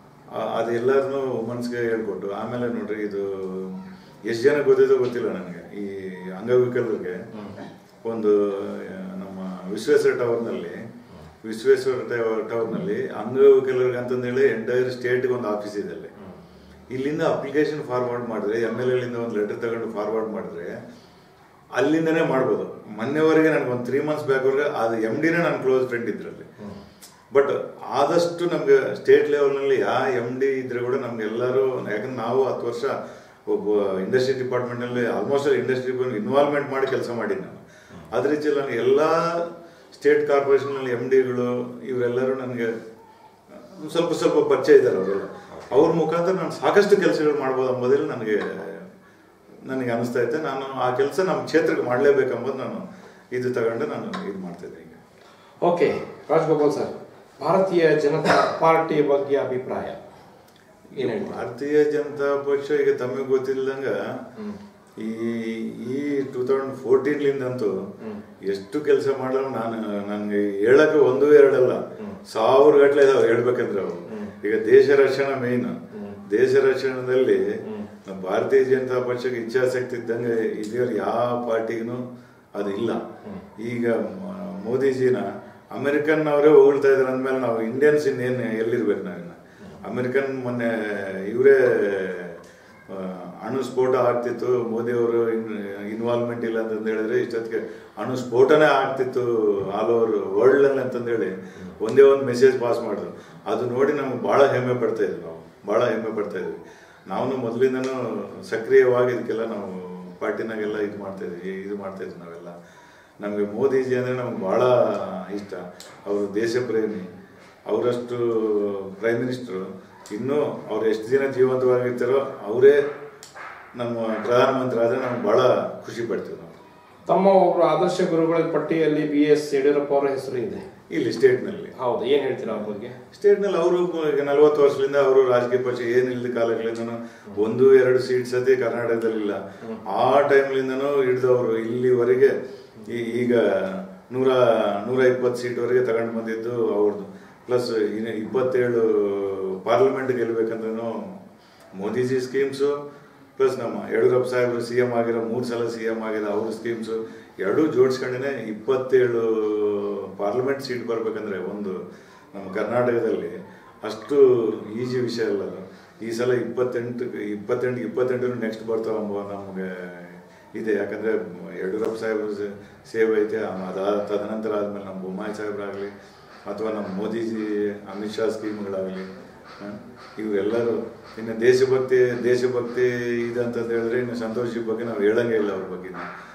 ಅದೆಲ್ಲರನ್ನು ವುಮನ್ಸ್ಗೆ ಹೇಳ್ಕೊಟ್ಟು ಆಮೇಲೆ ನೋಡ್ರಿ ಇದು ಎಷ್ಟು ಜನ ಗೊತ್ತಿದೆ ಗೊತ್ತಿಲ್ಲ ನನಗೆ ಈ ಅಂಗವಿಕಲರಿಗೆ ಒಂದು ಆ, ನಮ್ಮ ವಿಶ್ವೇಶ್ವರ ಟವರ್ನಲ್ಲಿ ವಿಶ್ವೇಶ್ವರ ಟವರ್ ಟವರ್ನಲ್ಲಿ ಅಂಗವಿಕಲರಿಗೆ ಅಂತಂದೇಳಿ ಎಂಟೈರ್ ಸ್ಟೇಟ್ಗೆ ಒಂದು ಆಫೀಸ್ ಇದೆ ಅಲ್ಲಿ ಇಲ್ಲಿಂದ ಅಪ್ಲಿಕೇಶನ್ ಫಾರ್ವರ್ಡ್ ಮಾಡಿದ್ರೆ ಎಮ್ ಎಲ್ ಎಲ್ಲಿಂದ ಒಂದು ಲೆಟರ್ ತಗೊಂಡು ಫಾರ್ವರ್ಡ್ ಮಾಡಿದ್ರೆ ಅಲ್ಲಿಂದನೇ ಮಾಡ್ಬೋದು ಮೊನ್ನೆವರೆಗೆ ನನಗೆ ಒಂದು ತ್ರೀ ಮಂತ್ಸ್ ಬ್ಯಾಕ್ವರೆಗೆ ಅದು ಎಮ್ ಡಿನೇ ನನ್ನ ಕ್ಲೋಸ್ ಫ್ರೆಂಡ್ ಇದ್ರಲ್ಲಿ ಬಟ್ ಆದಷ್ಟು ನಮ್ಗೆ ಸ್ಟೇಟ್ ಲೆವೆಲ್ನಲ್ಲಿ ಯಾ ಎಮ್ ಡಿ ಇದ್ರೆ ಕೂಡ ನಮ್ಗೆಲ್ಲರೂ ಯಾಕಂದ್ರೆ ನಾವು ಹತ್ತು ವರ್ಷ ಒಬ್ಬ ಇಂಡಸ್ಟ್ರಿ ಡಿಪಾರ್ಟ್ಮೆಂಟ್ನಲ್ಲಿ ಆಲ್ಮೋಸ್ಟ್ ಇಂಡಸ್ಟ್ರಿ ಇನ್ವಾಲ್ವ್ಮೆಂಟ್ ಮಾಡಿ ಕೆಲಸ ಮಾಡಿದ್ದು ನಾನು ಅದ್ರ ರೀತಿಯಲ್ಲಿ ನನಗೆ ಎಲ್ಲ ಸ್ಟೇಟ್ ಕಾರ್ಪೊರೇಷನ್ನಲ್ಲಿ ಎಮ್ ಡಿಗಳು ಇವರೆಲ್ಲರೂ ನನಗೆ ಸ್ವಲ್ಪ ಸ್ವಲ್ಪ ಪರಿಚಯ ಇದ್ದಾರೆ ಅವರೆಲ್ಲ ಅವ್ರ ಮುಖಾಂತರ ನಾನು ಸಾಕಷ್ಟು ಕೆಲಸಗಳು ಮಾಡ್ಬೋದು ಎಂಬುದರಲ್ಲಿ ನನಗೆ ನನಗೆ ಅನಿಸ್ತಾ ಇತ್ತು ನಾನು ಆ ಕೆಲಸ ನಮ್ಮ ಕ್ಷೇತ್ರಕ್ಕೆ ಮಾಡಲೇಬೇಕೆಂಬುದು ನಾನು ಇದು ತಗೊಂಡು ನಾನು ಇದು ಮಾಡ್ತಿದ್ದೆ ಈಗ ಓಕೆ ರಾಜಗೋಪಾಲ್ ಸರ್ ಭಾರತೀಯ ಜನತಾ ಪಾರ್ಟಿ ಬಗ್ಗೆ ಅಭಿಪ್ರಾಯ ಏನ್ ಹೇಳ್ತೀರಾ ಭಾರತೀಯ ಜನತಾ ಪಕ್ಷ ಈಗ ತಮಗೆ ಗೊತ್ತಿಲ್ಲದಂಗ ಈ ಈ ಟೂ ತೌಸಂಡ್ ಫೋರ್ಟೀನ್ಲಿಂದಂತೂ ಎಷ್ಟು ಕೆಲಸ ಮಾಡಲು ನಾನು ನನಗೆ ಹೇಳಕ್ಕೆ ಒಂದು ಎರಡಲ್ಲ ಸಾವಿರ ಗಟ್ಟಲೆ ಇದಾವೆ ಹೇಳ್ಬೇಕಂದ್ರೆ ಅವು ಈಗ ದೇಶ ರಕ್ಷಣಾ ಮೇನ್ ದೇಶ ರಕ್ಷಣದಲ್ಲಿ ನಮ್ಮ ಭಾರತೀಯ ಜನತಾ ಪಕ್ಷಕ್ಕೆ ಇಚ್ಛಾಶಕ್ತಿ ಇದ್ದಂಗೆ ಇಲ್ಲಿಯವ್ರು ಯಾವ ಪಾರ್ಟಿಗೂ ಅದು ಇಲ್ಲ ಈಗ ಮ- ಮೋದಿಜಿನ ಅಮೆರಿಕನ್ ಅವರೇ ಹೊಗಳ್ತಾ ಇದಾರೆ ಅಂದ್ಮೇಲೆ ನಾವು ಇಂಡಿಯನ್ಸ್ ಇನ್ನೇನು ಎಲ್ಲಿರ್ಬೇಕು ನಾವಿನ್ನ ಅಮೆರಿಕನ್ ಮೊನ್ನೆ ಇವರೇ ಅಣು ಸ್ಫೋಟ ಆಗ್ತಿತ್ತು ಮೋದಿ ಅವರು ಇನ್ವಾಲ್ವ್ಮೆಂಟ್ ಇಲ್ಲ ಅಂತಂದು ಹೇಳಿದ್ರೆ ಇಷ್ಟೊತ್ತಿಗೆ ಅಣು ಸ್ಫೋಟನೇ ಆಗ್ತಿತ್ತು ಆಲ್ ಓವರ್ ವರ್ಲ್ಡ್ ಅಲ್ಲಿ ಅಂತಂದೇಳಿ ಒಂದೇ ಒಂದು ಮೆಸೇಜ್ ಪಾಸ್ ಮಾಡಿದ್ರು ಅದು ನೋಡಿ ನಮ್ಗೆ ಬಹಳ ಹೆಮ್ಮೆ ಪಡ್ತಾ ಇದ್ವಿ ನಾವು ಬಹಳ ಹೆಮ್ಮೆ ಪಡ್ತಾ ಇದ್ವಿ ನಾವು ಮೊದಲಿಂದನೂ ಸಕ್ರಿಯವಾಗಿ ಇದಕ್ಕೆಲ್ಲ ನಾವು ಪಾರ್ಟಿನಾಗೆಲ್ಲ ಇದು ಮಾಡ್ತಾ ಇದ್ವಿ ಇದು ಮಾಡ್ತಾ ಇದ್ವಿ ನಾವೆಲ್ಲ ನಮಗೆ ಮೋದಿಜಿ ಅಂದರೆ ನಮ್ಗೆ ಭಾಳ ಇಷ್ಟ ಅವರು ದೇಶ ಪ್ರೇಮಿ ಅವರಷ್ಟು ಪ್ರೈಮ್ ಮಿನಿಸ್ಟ್ರು ಇನ್ನೂ ಅವ್ರು ಎಷ್ಟು ದಿನ ಜೀವಂತವಾಗಿರ್ತಾರೋ ಅವರೇ ನಮ್ಮ ಪ್ರಧಾನಮಂತ್ರಿ ಆದರೆ ನಮ್ಗೆ ಭಾಳ ಖುಷಿ ಪಡ್ತೀವಿ ನಾವು ತಮ್ಮ ಒಬ್ರು ಆದರ್ಶ ಗುರುಗಳ ಪಟ್ಟಿಯಲ್ಲಿ ಬಿ ಎಸ್ ಯಡಿಯೂರಪ್ಪ ಅವರ ಹೆಸರು ಇದೆ ಇಲ್ಲಿ ಸ್ಟೇಟ್ನಲ್ಲಿ ಹೌದು ಏನ್ ಹೇಳ್ತೀರಾ ಅವ್ರ ಬಗ್ಗೆ ಸ್ಟೇಟ್ನಲ್ಲಿ ಅವರು ಈಗ ನಲವತ್ತು ವರ್ಷದಿಂದ ಅವರು ರಾಜಕೀಯ ಪಕ್ಷ ಏನಿಲ್ಲದ ಕಾಲಗಳಿಂದನೂ ಒಂದು ಎರಡು ಸೀಟ್ ಸತಿ ಕರ್ನಾಟಕದಲ್ಲಿಲ್ಲ ಆ ಟೈಮ್ಲಿಂದನೂ ಹಿಡಿದವರು ಇಲ್ಲಿವರೆಗೆ ಈ- ಈಗ ನೂರ ನೂರ ಇಪ್ಪತ್ತು ಸೀಟ್ವರೆಗೆ ತಗೊಂಡು ಬಂದಿದ್ದು ಅವ್ರದ್ದು ಪ್ಲಸ್ ಇನ್ನು ಇಪ್ಪತ್ತೇಳು ಪಾರ್ಲಿಮೆಂಟ್ ಗೆಲ್ಬೇಕಂದ್ರೂ ಮೋದಿಜಿ ಸ್ಕೀಮ್ಸು ಪ್ಲಸ್ ನಮ್ಮ ಯಡಿಯೂರಪ್ಪ ಸಾಹೇಬರು ಸಿ ಎಂ ಆಗಿರೋ ಮೂರು ಸಲ ಸಿ ಎಂ ಆಗಿರೋ ಅವ್ರ ಸ್ಕೀಮ್ಸು ಎರಡೂ ಜೋಡಿಸ್ಕೊಂಡೇ ಇಪ್ಪತ್ತೇಳು ಪಾರ್ಲಿಮೆಂಟ್ ಸೀಟ್ ಬರ್ಬೇಕಂದ್ರೆ ಒಂದು ನಮ್ಮ ಕರ್ನಾಟಕದಲ್ಲಿ ಅಷ್ಟು ಈಜಿ ವಿಷಯ ಅಲ್ಲ ಅದು ಈ ಸಲ ಇಪ್ಪತ್ತೆಂಟು ಇಪ್ಪತ್ತೆಂಟು ಇಪ್ಪತ್ತೆಂಟು ನೆಕ್ಸ್ಟ್ ಬರ್ತಾವ ಎಂಬ ನಮಗೆ ಇದೆ ಯಾಕಂದ್ರೆ ಯಡಿಯೂರಪ್ಪ ಸಾಹೇಬ್ರ ಸೇ- ಸೇವೆ ಐತೆ ಅದಾದ ತದನಂತರ ಆದ್ಮೇಲೆ ನಮ್ಮ ಬೊಮ್ಮಾಯಿ ಸಾಹೇಬ್ರಾಗಲಿ ಅಥವಾ ನಮ್ಮ ಮೋದಿಜಿ ಅಮಿತ್ ಶಾ ಸ್ಕೀಮ್ಗಳಾಗಲಿ ಇವೆಲ್ಲರೂ ಇನ್ನು ದೇಶಭಕ್ತಿ ದೇಶಭಕ್ತಿ ಇದಂತಂದು ಹೇಳಿದ್ರೆ ಇನ್ನು ಸಂತೋಷ್ ಜಿ ಬಗ್ಗೆ ನಾವು ಹೇಳಂಗೇ ಇಲ್ಲ ಅವ್ರ ಬಗ್ಗೆ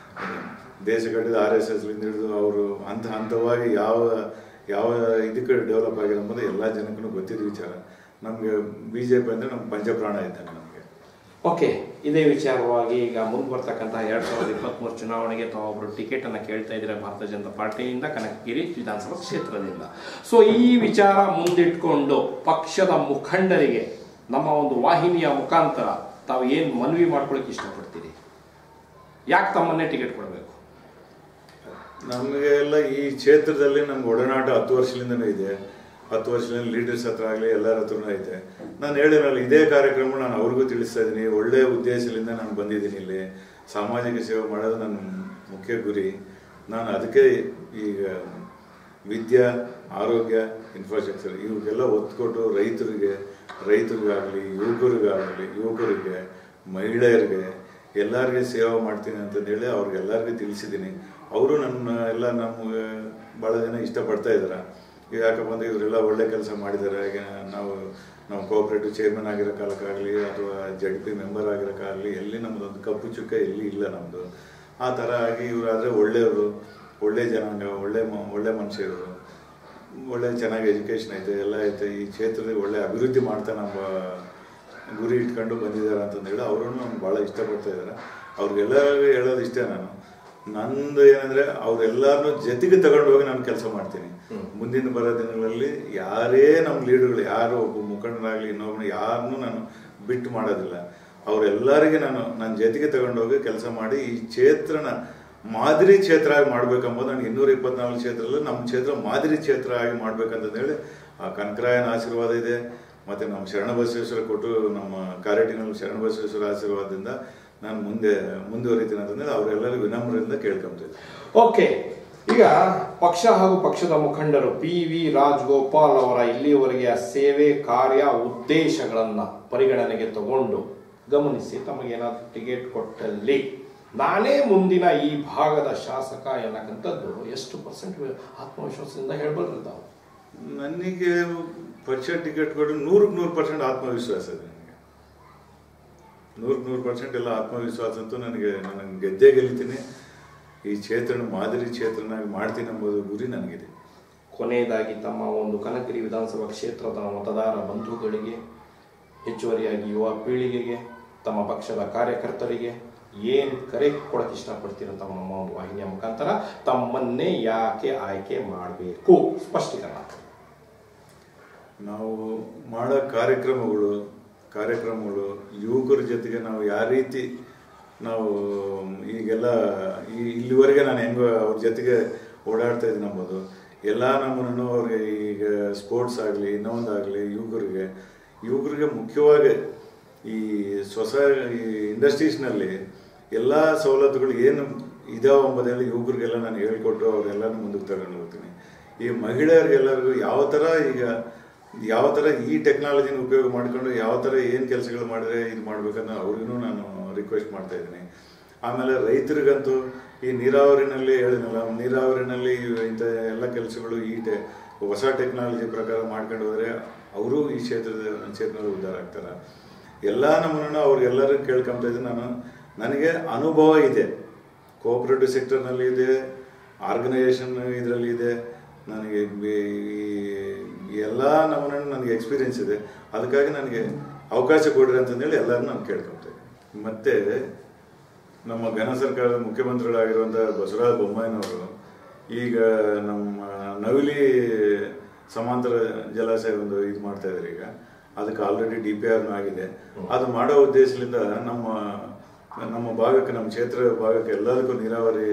ದೇಶ ಕಟ್ಟಿದ ಆರ್ ಎಸ್ ಎಸ್ಲಿಂದ ಹಿಡಿದು ಅವರು ಹಂತ ಹಂತವಾಗಿ ಯಾವ ಯಾವ ಇದಕ್ಕೆ ಡೆವಲಪ್ ಆಗಿದೆ ಅನ್ನೋದು ಎಲ್ಲ ಜನಕ್ಕೂ ಗೊತ್ತಿದ್ದ ವಿಚಾರ ನಮಗೆ ಬಿ ಜೆ ಪಿ ಅಂದರೆ ನಮ್ಮ ಪಂಚಪ್ರಾಣ ಇದ್ದಂಗೆ ನಮಗೆ ಓಕೆ ಇದೇ ವಿಚಾರವಾಗಿ ಈಗ ಮುಂದೆ ಬರ್ತಕ್ಕಂತಹ ಎರಡ್ ಸಾವಿರದ ಇಪ್ಪತ್ಮೂರು ಚುನಾವಣೆಗೆ ತಾವೊಬ್ಬರು ಟಿಕೆಟ್ ಅನ್ನ ಕೇಳ್ತಾ ಇದ್ದೀರಾ ಭಾರತೀಯ ಜನತಾ ಪಾರ್ಟಿಯಿಂದ ಕನಕಗಿರಿ ವಿಧಾನಸಭಾ ಕ್ಷೇತ್ರದಿಂದ ಸೊ ಈ ವಿಚಾರ ಮುಂದಿಟ್ಕೊಂಡು ಪಕ್ಷದ ಮುಖಂಡರಿಗೆ ನಮ್ಮ ಒಂದು ವಾಹಿನಿಯ ಮುಖಾಂತರ ತಾವು ಏನು ಮನವಿ ಮಾಡ್ಕೊಳಕ್ಕೆ ಇಷ್ಟಪಡ್ತೀರಿ ಯಾಕೆ ತಮ್ಮನ್ನೇ ಟಿಕೆಟ್ ಕೊಡಬೇಕು ನಮಗೆ ಎಲ್ಲ ಈ ಕ್ಷೇತ್ರದಲ್ಲಿ ನಮ್ಗೆ ಒಡನಾಟ ಹತ್ತು ವರ್ಷದಿಂದನೂ ಇದೆ ಹತ್ತು ವರ್ಷದಿಂದ ಲೀಡರ್ಸ್ ಹತ್ರ ಆಗಲಿ ಎಲ್ಲರ ಹತ್ರನೂ ಐತೆ ನಾನು ಹೇಳಿರಲ್ಲ ಇದೇ ಕಾರ್ಯಕ್ರಮ ನಾನು ಅವ್ರಿಗೂ ತಿಳಿಸ್ತಾ ಇದ್ದೀನಿ ಒಳ್ಳೆಯ ಉದ್ದೇಶದಿಂದ ನಾನು ಬಂದಿದ್ದೀನಿ ಇಲ್ಲಿ ಸಾಮಾಜಿಕ ಸೇವೆ ಮಾಡೋದು ನನ್ನ ಮುಖ್ಯ ಗುರಿ ನಾನು ಅದಕ್ಕೆ ಈಗ ವಿದ್ಯಾ ಆರೋಗ್ಯ ಇನ್ಫ್ರಾಸ್ಟ್ರಕ್ಚರ್ ಇವಕ್ಕೆಲ್ಲ ಒತ್ತು ಕೊಟ್ಟು ರೈತರಿಗೆ ರೈತರಿಗಾಗಲಿ ಯುವಕರಿಗಾಗಲಿ ಯುವಕರಿಗೆ ಮಹಿಳೆಯರಿಗೆ ಎಲ್ಲರಿಗೆ ಸೇವೆ ಮಾಡ್ತೀನಿ ಅಂತಂದೇಳಿ ಅವ್ರಿಗೆಲ್ಲರಿಗೂ ತಿಳಿಸಿದ್ದೀನಿ ಅವರು ನನ್ನ ಎಲ್ಲ ನಮಗೆ ಭಾಳ ಜನ ಇಷ್ಟಪಡ್ತಾ ಇದ್ದಾರೆ ಈಗ ಯಾಕಪ್ಪ ಅಂದ್ರೆ ಇವರೆಲ್ಲ ಒಳ್ಳೆ ಕೆಲಸ ಮಾಡಿದ್ದಾರೆ ಈಗ ನಾವು ನಾವು ಕೋಆಪರೇಟಿವ್ ಚೇರ್ಮನ್ ಆಗಿರೋ ಕಾಲಕ್ಕಾಗಲಿ ಅಥವಾ ಜಡ್ ಪಿ ಮೆಂಬರ್ ಆಗಿರೋಕ್ಕಾಗಲಿ ಎಲ್ಲಿ ನಮ್ಮದೊಂದು ಕಪ್ಪು ಚುಕ್ಕ ಎಲ್ಲಿ ಇಲ್ಲ ನಮ್ಮದು ಆ ಥರ ಆಗಿ ಇವರಾದರೆ ಒಳ್ಳೆಯವರು ಒಳ್ಳೆ ಜನಾಂಗ ಒಳ್ಳೆ ಮ- ಒಳ್ಳೆ ಮನುಷ್ಯರು ಒಳ್ಳೆ ಚೆನ್ನಾಗಿ ಎಜುಕೇಷನ್ ಐತೆ ಎಲ್ಲ ಐತೆ ಈ ಕ್ಷೇತ್ರದಲ್ಲಿ ಒಳ್ಳೆ ಅಭಿವೃದ್ಧಿ ಮಾಡ್ತಾ ನಮ್ಮ ಗುರಿ ಇಟ್ಕೊಂಡು ಬಂದಿದ್ದಾರೆ ಅಂತಂದೇಳಿ ಅವರು ನಮ್ಗೆ ಭಾಳ ಇಷ್ಟಪಡ್ತಾ ಇದ್ದಾರೆ ಅವ್ರಿಗೆಲ್ಲರಿಗೂ ಹೇಳೋದು ಇಷ್ಟೇ ನಾನು ನಂದು ಏನಂದ್ರೆ ಅವ್ರೆಲ್ಲರನ್ನೂ ಜೊತೆಗೆ ತಗೊಂಡು ಹೋಗಿ ನಾನು ಕೆಲಸ ಮಾಡ್ತೀನಿ ಮುಂದಿನ ಬರೋ ದಿನಗಳಲ್ಲಿ ಯಾರೇ ನಮ್ಮ ಲೀಡರ್ಗಳು ಯಾರು ಒಬ್ಬ ಮುಖಂಡರಾಗಲಿ ಇನ್ನೊಬ್ಬರು ಯಾರನ್ನೂ ನಾನು ಬಿಟ್ಟು ಮಾಡೋದಿಲ್ಲ ಅವರೆಲ್ಲರಿಗೆ ನಾನು ನನ್ನ ಜೊತೆಗೆ ತಗೊಂಡೋಗಿ ಕೆಲಸ ಮಾಡಿ ಈ ಕ್ಷೇತ್ರನ ಮಾದರಿ ಕ್ಷೇತ್ರ ಆಗಿ ಮಾಡ್ಬೇಕಂಬುದು ನನಗೆ ಇನ್ನೂರ ಇಪ್ಪತ್ನಾಲ್ಕು ಕ್ಷೇತ್ರದಲ್ಲಿ ನಮ್ಮ ಕ್ಷೇತ್ರ ಮಾದರಿ ಕ್ಷೇತ್ರ ಆಗಿ ಮಾಡ್ಬೇಕಂತಂದೇಳಿ ಆ ಕನಕರಾಯನ ಆಶೀರ್ವಾದ ಇದೆ ಮತ್ತೆ ನಮ್ಮ ಶರಣಬಸವೇಶ್ವರ ಕೊಟ್ಟು ನಮ್ಮ ಕಾರೇಟಿನಲ್ಲಿ ಶರಣಬಸವೇಶ್ವರ ಆಶೀರ್ವಾದದಿಂದ ನಾನು ಮುಂದೆ ಮುಂದುವರಿತೀನಿ ಅಂತಂದ್ರೆ ಅವರೆಲ್ಲರೂ ವಿನಮ್ರದಿಂದ ಕೇಳ್ಕೊಂತಿದ್ದೆ ಓಕೆ ಈಗ ಪಕ್ಷ ಹಾಗೂ ಪಕ್ಷದ ಮುಖಂಡರು ಪಿ ವಿ ರಾಜಗೋಪಾಲ್ ಅವರ ಇಲ್ಲಿಯವರೆಗೆ ಸೇವೆ ಕಾರ್ಯ ಉದ್ದೇಶಗಳನ್ನ ಪರಿಗಣನೆಗೆ ತಗೊಂಡು ಗಮನಿಸಿ ತಮಗೇನಾದ್ರೂ ಟಿಕೆಟ್ ಕೊಟ್ಟಲ್ಲಿ ನಾನೇ ಮುಂದಿನ ಈ ಭಾಗದ ಶಾಸಕ ಎನ್ನಕ್ಕಂಥದ್ದು ಎಷ್ಟು ಪರ್ಸೆಂಟ್ ಆತ್ಮವಿಶ್ವಾಸದಿಂದ ಹೇಳ್ಬಲ್ರಿ ತಾವು ನನಗೆ ಪಕ್ಷ ಟಿಕೆಟ್ ಕೊಟ್ಟು ನೂರಕ್ಕೆ ನೂರು ಪರ್ಸೆಂಟ್ ಆತ್ಮವಿಶ್ವಾಸ ಇದೆ ನನಗೆ ನೂರಕ್ಕೆ ನೂರು ಪರ್ಸೆಂಟ್ ಎಲ್ಲ ಆತ್ಮವಿಶ್ವಾಸ ಅಂತೂ ನನಗೆ ನಾನು ಗೆದ್ದೇ ಗೆಲ್ತೀನಿ ಈ ಕ್ಷೇತ್ರನ ಮಾದರಿ ಕ್ಷೇತ್ರನಾಗಿ ಮಾಡ್ತೀನಿ ಎಂಬುದು ಗುರಿ ನನಗಿದೆ ಕೊನೆಯದಾಗಿ ತಮ್ಮ ಒಂದು ಕನಕಗಿರಿ ವಿಧಾನಸಭಾ ಕ್ಷೇತ್ರದ ಮತದಾರ ಬಂಧುಗಳಿಗೆ ಹೆಚ್ಚುವರಿಯಾಗಿ ಯುವ ಪೀಳಿಗೆಗೆ ತಮ್ಮ ಪಕ್ಷದ ಕಾರ್ಯಕರ್ತರಿಗೆ ಏನು ಕರೆ ಕೊಡಕ್ಕೆ ಇಷ್ಟಪಡ್ತೀರ ತಮ್ಮ ನಮ್ಮ ಒಂದು ವಾಹಿನಿಯ ಮುಖಾಂತರ ತಮ್ಮನ್ನೇ ಯಾಕೆ ಆಯ್ಕೆ ಮಾಡಬೇಕು ಸ್ಪಷ್ಟೀಕರಣ ನಾವು ಮಾಡೋ ಕಾರ್ಯಕ್ರಮಗಳು ಕಾರ್ಯಕ್ರಮಗಳು ಯುವಕರ ಜೊತೆಗೆ ನಾವು ಯಾವ ರೀತಿ ನಾವು ಈಗೆಲ್ಲ ಈ ಇಲ್ಲಿವರೆಗೆ ನಾನು ಹೆಂಗೋ ಅವ್ರ ಜೊತೆಗೆ ಓಡಾಡ್ತಾ ಇದ್ದೀನಿ ನಂಬೋದು ಎಲ್ಲ ನಮ್ಮನ್ನು ಅವ್ರಿಗೆ ಈಗ ಸ್ಪೋರ್ಟ್ಸ್ ಆಗಲಿ ಇನ್ನೊಂದಾಗಲಿ ಯುವಕರಿಗೆ ಯುವಕರಿಗೆ ಮುಖ್ಯವಾಗಿ ಈ ಸ್ವಸ ಈ ಇಂಡಸ್ಟ್ರೀಸ್ನಲ್ಲಿ ಎಲ್ಲ ಸವಲತ್ತುಗಳು ಏನು ಇದಾವೆ ಎಂಬುದೆಲ್ಲ ಯುವಕರಿಗೆಲ್ಲ ನಾನು ಹೇಳ್ಕೊಟ್ಟು ಅವರೆಲ್ಲನೂ ಮುಂದಕ್ಕೆ ತಗೊಂಡು ಹೋಗ್ತೀನಿ ಈ ಮಹಿಳೆಯರಿಗೆಲ್ಲರಿಗೂ ಯಾವ ಥರ ಈಗ ಯಾವ ಥರ ಈ ಟೆಕ್ನಾಲಜಿನ ಉಪಯೋಗ ಮಾಡಿಕೊಂಡು ಯಾವ ಥರ ಏನು ಕೆಲಸಗಳು ಮಾಡಿದ್ರೆ ಇದು ಮಾಡ್ಬೇಕನ್ನೋ ಅವ್ರಿಗೂ ನಾನು ರಿಕ್ವೆಸ್ಟ್ ಮಾಡ್ತಾ ಇದ್ದೀನಿ ಆಮೇಲೆ ರೈತರಿಗಂತೂ ಈ ನೀರಾವರಿನಲ್ಲಿ ಹೇಳಿದ್ನಲ್ಲ ನೀರಾವರಿನಲ್ಲಿ ಇಂಥ ಎಲ್ಲ ಕೆಲಸಗಳು ಈ ಟೆ ಹೊಸ ಟೆಕ್ನಾಲಜಿ ಪ್ರಕಾರ ಮಾಡ್ಕೊಂಡು ಹೋದರೆ ಅವರು ಈ ಕ್ಷೇತ್ರದ ಕ್ಷೇತ್ರದಲ್ಲಿ ಉದ್ಧಾರ ಆಗ್ತಾರೆ ಎಲ್ಲ ನಮ್ಮನ್ನು ಅವ್ರಿಗೆಲ್ಲರೂ ಕೇಳ್ಕೊಂತ ಇದ್ದೀನಿ ನಾನು ನನಗೆ ಅನುಭವ ಇದೆ ಕೋಆಪರೇಟಿವ್ ಸೆಕ್ಟರ್ನಲ್ಲಿ ಇದೆ ಆರ್ಗನೈಸೇಷನ್ ಇದರಲ್ಲಿ ಇದೆ ನನಗೆ ಈ ಎಲ್ಲ ನಮ್ಮನ್ನು ನನಗೆ ಎಕ್ಸ್ಪೀರಿಯನ್ಸ್ ಇದೆ ಅದಕ್ಕಾಗಿ ನನಗೆ ಅವಕಾಶ ಕೊಡ್ರಿ ಅಂತಂದೇಳಿ ಎಲ್ಲರೂ ನಾನು ಕೇಳ್ಕೊತೇನೆ ಮತ್ತೆ ನಮ್ಮ ಘನ ಸರ್ಕಾರದ ಮುಖ್ಯಮಂತ್ರಿಗಳಾಗಿರುವಂಥ ಬಸವರಾಜ ಬೊಮ್ಮಾಯಿನವರು ಈಗ ನಮ್ಮ ನವಿಲಿ ಸಮಾಂತರ ಜಲಾಶಯ ಒಂದು ಇದು ಮಾಡ್ತಾ ಇದ್ದಾರೆ ಈಗ ಅದಕ್ಕೆ ಆಲ್ರೆಡಿ ಡಿ ಪಿ ಆರ್ನು ಆಗಿದೆ ಅದು ಮಾಡೋ ಉದ್ದೇಶದಿಂದ ನಮ್ಮ ನಮ್ಮ ಭಾಗಕ್ಕೆ ನಮ್ಮ ಕ್ಷೇತ್ರ ಭಾಗಕ್ಕೆ ಎಲ್ಲದಕ್ಕೂ ನೀರಾವರಿ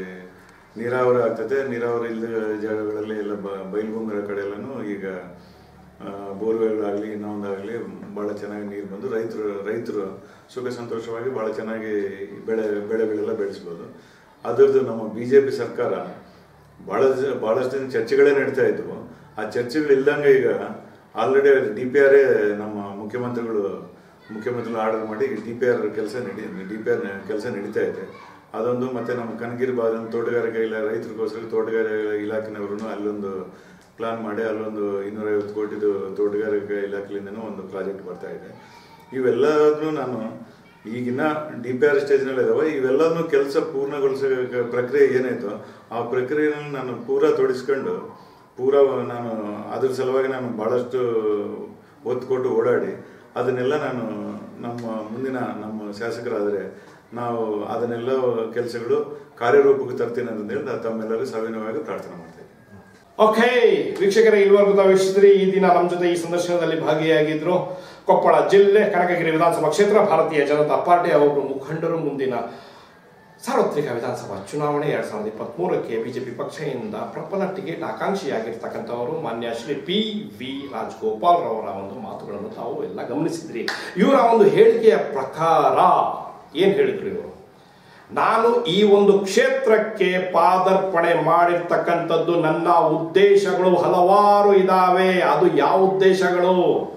ನೀರಾವರಿ ಆಗ್ತದೆ ನೀರಾವರಿ ಇಲ್ಲದ ಜಾಗಗಳಲ್ಲಿ ಎಲ್ಲ ಬ- ಬಯಲುಭೂಮಿಗಳ ಕಡೆ ಎಲ್ಲನೂ ಈಗ ಬೋರ್ವೆಲ್ಗಳಾಗಲಿ ಇನ್ನೊಂದಾಗಲಿ ಭಾಳ ಚೆನ್ನಾಗಿ ನೀರು ಬಂದು ರೈತರು ರೈತರು ಸುಖ ಸಂತೋಷವಾಗಿ ಭಾಳ ಚೆನ್ನಾಗಿ ಬೆಳೆ ಬೆಳೆಗಳೆಲ್ಲ ಬೆಳೆಸ್ಬೋದು ಅದರದ್ದು ನಮ್ಮ ಬಿ ಜೆ ಪಿ ಸರ್ಕಾರ ಭಾಳ ಜ- ಭಾಳಷ್ಟು ದಿನ ಚರ್ಚೆಗಳೇ ನಡೀತಾ ಇದ್ವು ಆ ಚರ್ಚೆಗಳು ಇಲ್ದಂಗೆ ಈಗ ಆಲ್ರೆಡಿ ಡಿ ಪಿ ಆರೇ ನಮ್ಮ ಮುಖ್ಯಮಂತ್ರಿಗಳು ಮುಖ್ಯಮಂತ್ರಿಗಳು ಆರ್ಡರ್ ಮಾಡಿ ಡಿ ಪಿ ಆರ್ ಕೆಲಸ ನಡಿ ಡಿ ಪಿ ಆರ್ ಕೆಲಸ ನಡೀತಾ ಇದೆ ಅದೊಂದು ಮತ್ತೆ ನಮ್ಮ ಕನಗಿರಿ ಭಾಗದ ತೋಟಗಾರಿಕೆ ಇಲ್ಲ ರೈತರಿಗೋಸ್ಕರ ತೋಟಗಾರಿಕೆ ಇಲಾಖೆನವರು ಅಲ್ಲೊಂದು ಪ್ಲಾನ್ ಮಾಡಿ ಅಲ್ಲೊಂದು ಇನ್ನೂರೈವತ್ತು ಕೋಟಿದು ತೋಟಗಾರಿಕೆ ಇಲಾಖೆಯಿಂದನೂ ಒಂದು ಪ್ರಾಜೆಕ್ಟ್ ಬರ್ತಾ ಇದೆ ಇವೆಲ್ಲದನ್ನು ನಾನು ಈಗಿನ ಡಿ ಪಿ ಆರ್ ಸ್ಟೇಜ್ನಲ್ಲಿ ಇದಾವೆ ಇವೆಲ್ಲದನ್ನು ಕೆಲಸ ಪೂರ್ಣಗೊಳಿಸೋ ಪ್ರಕ್ರಿಯೆ ಏನಾಯ್ತು ಆ ಪ್ರಕ್ರಿಯೆನಲ್ಲಿ ನಾನು ಪೂರಾ ತೊಡಗಿಸ್ಕೊಂಡು ಪೂರಾ ನಾನು ಅದ್ರ ಸಲುವಾಗಿ ನಾನು ಭಾಳಷ್ಟು ಒತ್ತು ಕೊಟ್ಟು ಓಡಾಡಿ ಅದನ್ನೆಲ್ಲ ನಾನು ನಮ್ಮ ಮುಂದಿನ ನಮ್ಮ ಶಾಸಕರಾದರೆ ನಾವು ಅದನ್ನೆಲ್ಲ ಕೆಲಸಗಳು ಕಾರ್ಯರೂಪಕ್ಕೆ ತರ್ತೀನಿ ಅಂತಂದೇಳಿ ನಾನು ತಮ್ಮೆಲ್ಲರೂ ಸವಿನಯವಾಗಿ ಪ್ರಾರ್ಥನೆ ಮಾಡ್ತೀನಿ ಓಕೆ ವೀಕ್ಷಕರೇ ಇಲ್ಲಿವರೆಗೂ ತಾವು ವೀಕ್ಷಿಸಿದ್ರಿ ಈ ದಿನ ನಮ್ಮ ಜೊತೆ ಈ ಸಂದರ್ಶನದಲ್ಲಿ ಭಾಗಿಯಾಗಿದ್ರು ಕೊಪ್ಪಳ ಜಿಲ್ಲೆ ಕನಕಗಿರಿ ವಿಧಾನಸಭಾ ಕ್ಷೇತ್ರ ಭಾರತೀಯ ಜನತಾ ಪಾರ್ಟಿಯ ಒಬ್ಬರು ಮುಖಂಡರು ಮುಂದಿನ ಸಾರ್ವತ್ರಿಕ ವಿಧಾನಸಭಾ ಚುನಾವಣೆ ಎರಡ್ ಸಾವಿರದ ಇಪ್ಪತ್ತ್ ಮೂರಕ್ಕೆ ಬಿಜೆಪಿ ಪಕ್ಷದಿಂದ ಪ್ರಬಲ ಟಿಕೆಟ್ ಆಕಾಂಕ್ಷಿಯಾಗಿರ್ತಕ್ಕಂಥವರು ಮಾನ್ಯ ಶ್ರೀ ಪಿ ವಿ ರಾಜಗೋಪಾಲ್ ರವರ ಒಂದು ಮಾತುಗಳನ್ನು ತಾವು ಎಲ್ಲ ಗಮನಿಸಿದ್ರಿ ಇವರ ಒಂದು ಹೇಳಿಕೆಯ ಪ್ರಕಾರ ಏನ್ ಹೇಳಿದ್ರು ಇವರು ನಾನು ಈ ಒಂದು ಕ್ಷೇತ್ರಕ್ಕೆ ಪಾದಾರ್ಪಣೆ ಮಾಡಿರ್ತಕ್ಕಂಥದ್ದು ನನ್ನ ಉದ್ದೇಶಗಳು ಹಲವಾರು ಇದಾವೆ ಅದು ಯಾವ ಉದ್ದೇಶಗಳು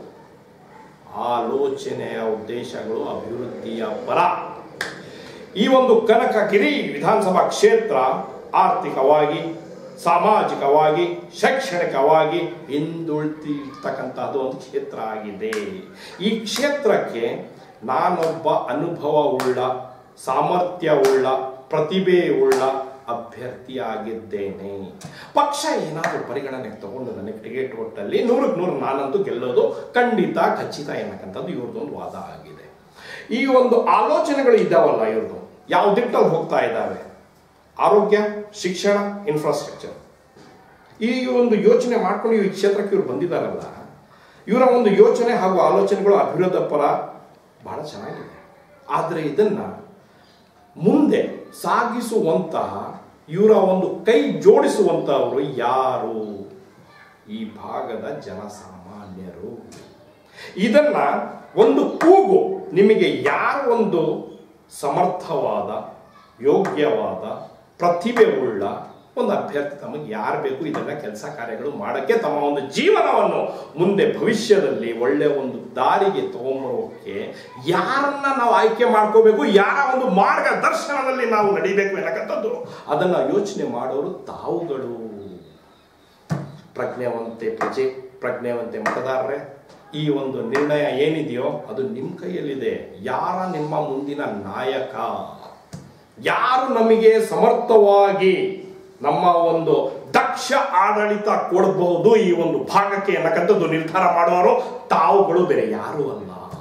ಆಲೋಚನೆಯ ಉದ್ದೇಶಗಳು ಅಭಿವೃದ್ಧಿಯ ಪರ ಈ ಒಂದು ಕನಕಗಿರಿ ವಿಧಾನಸಭಾ ಕ್ಷೇತ್ರ ಆರ್ಥಿಕವಾಗಿ ಸಾಮಾಜಿಕವಾಗಿ ಶೈಕ್ಷಣಿಕವಾಗಿ ಹಿಂದುಳಿತಿರ್ತಕ್ಕಂಥದ್ದು ಒಂದು ಕ್ಷೇತ್ರ ಆಗಿದೆ ಈ ಕ್ಷೇತ್ರಕ್ಕೆ ನಾನೊಬ್ಬ ಅನುಭವವುಳ್ಳ ಸಾಮರ್ಥ್ಯವುಳ್ಳ ಪ್ರತಿಭೆಯುಳ್ಳ ಅಭ್ಯರ್ಥಿಯಾಗಿದ್ದೇನೆ ಪಕ್ಷ ಏನಾದರೂ ಪರಿಗಣನೆಗೆ ತಗೊಂಡು ನನಗೆ ಟಿಕೆಟ್ ಕೊಟ್ಟಲ್ಲಿ ನೂರಕ್ಕೆ ನೂರು ನಾನಂತೂ ಗೆಲ್ಲೋದು ಖಂಡಿತ ಖಚಿತ ಎನ್ನಕ್ಕಂಥದ್ದು ಇವ್ರದ್ದೊಂದು ವಾದ ಆಗಿದೆ ಈ ಒಂದು ಆಲೋಚನೆಗಳು ಇದ್ದಾವಲ್ಲ ಇವ್ರದ್ದು ಯಾವ ದಿಟ್ಟಲ್ಲಿ ಹೋಗ್ತಾ ಇದ್ದಾವೆ ಆರೋಗ್ಯ ಶಿಕ್ಷಣ ಇನ್ಫ್ರಾಸ್ಟ್ರಕ್ಚರ್ ಈ ಒಂದು ಯೋಚನೆ ಮಾಡ್ಕೊಂಡು ಈ ಕ್ಷೇತ್ರಕ್ಕೆ ಇವ್ರು ಬಂದಿದ್ದಾರಲ್ಲ ಇವರ ಒಂದು ಯೋಚನೆ ಹಾಗೂ ಆಲೋಚನೆಗಳು ಅಭಿವೃದ್ಧ ಪರ ಬಹಳ ಚೆನ್ನಾಗಿದೆ ಆದರೆ ಇದನ್ನ ಮುಂದೆ ಸಾಗಿಸುವಂತಹ ಇವರ ಒಂದು ಕೈ ಜೋಡಿಸುವಂತಹವರು ಯಾರು ಈ ಭಾಗದ ಜನಸಾಮಾನ್ಯರು ಇದನ್ನ ಒಂದು ಕೂಗು ನಿಮಗೆ ಯಾರು ಒಂದು ಸಮರ್ಥವಾದ ಯೋಗ್ಯವಾದ ಪ್ರತಿಭೆ ಉಳ್ಳ ಒಂದು ಅಭ್ಯರ್ಥಿ ತಮಗೆ ಯಾರು ಬೇಕು ಇದೆಲ್ಲ ಕೆಲಸ ಕಾರ್ಯಗಳು ಮಾಡಕ್ಕೆ ತಮ್ಮ ಒಂದು ಜೀವನವನ್ನು ಮುಂದೆ ಭವಿಷ್ಯದಲ್ಲಿ ಒಳ್ಳೆ ಒಂದು ದಾರಿಗೆ ತಗೊಂಬರೋಕೆ ಯಾರನ್ನ ನಾವು ಆಯ್ಕೆ ಮಾಡ್ಕೋಬೇಕು ಯಾರ ಒಂದು ಮಾರ್ಗದರ್ಶನದಲ್ಲಿ ನಾವು ನಡಿಬೇಕು ಅನ್ನಕ್ಕಂಥದ್ದು ಅದನ್ನ ಯೋಚನೆ ಮಾಡೋರು ತಾವುಗಳು ಪ್ರಜ್ಞಾವಂತೆ ಪ್ರಜೆ ಪ್ರಜ್ಞಾವಂತೆ ಮತದಾರರೇ ಈ ಒಂದು ನಿರ್ಣಯ ಏನಿದೆಯೋ ಅದು ನಿಮ್ಮ ಕೈಯಲ್ಲಿದೆ ಯಾರ ನಿಮ್ಮ ಮುಂದಿನ ನಾಯಕ ಯಾರು ನಮಗೆ ಸಮರ್ಥವಾಗಿ ನಮ್ಮ ಒಂದು ದಕ್ಷ ಆಡಳಿತ ಕೊಡಬಹುದು ಈ ಒಂದು ಭಾಗಕ್ಕೆ ಅನ್ನಕ್ಕಂಥದ್ದು ನಿರ್ಧಾರ ಮಾಡುವವರು ತಾವುಗಳು ಬೇರೆ ಯಾರು ಅಲ್ಲ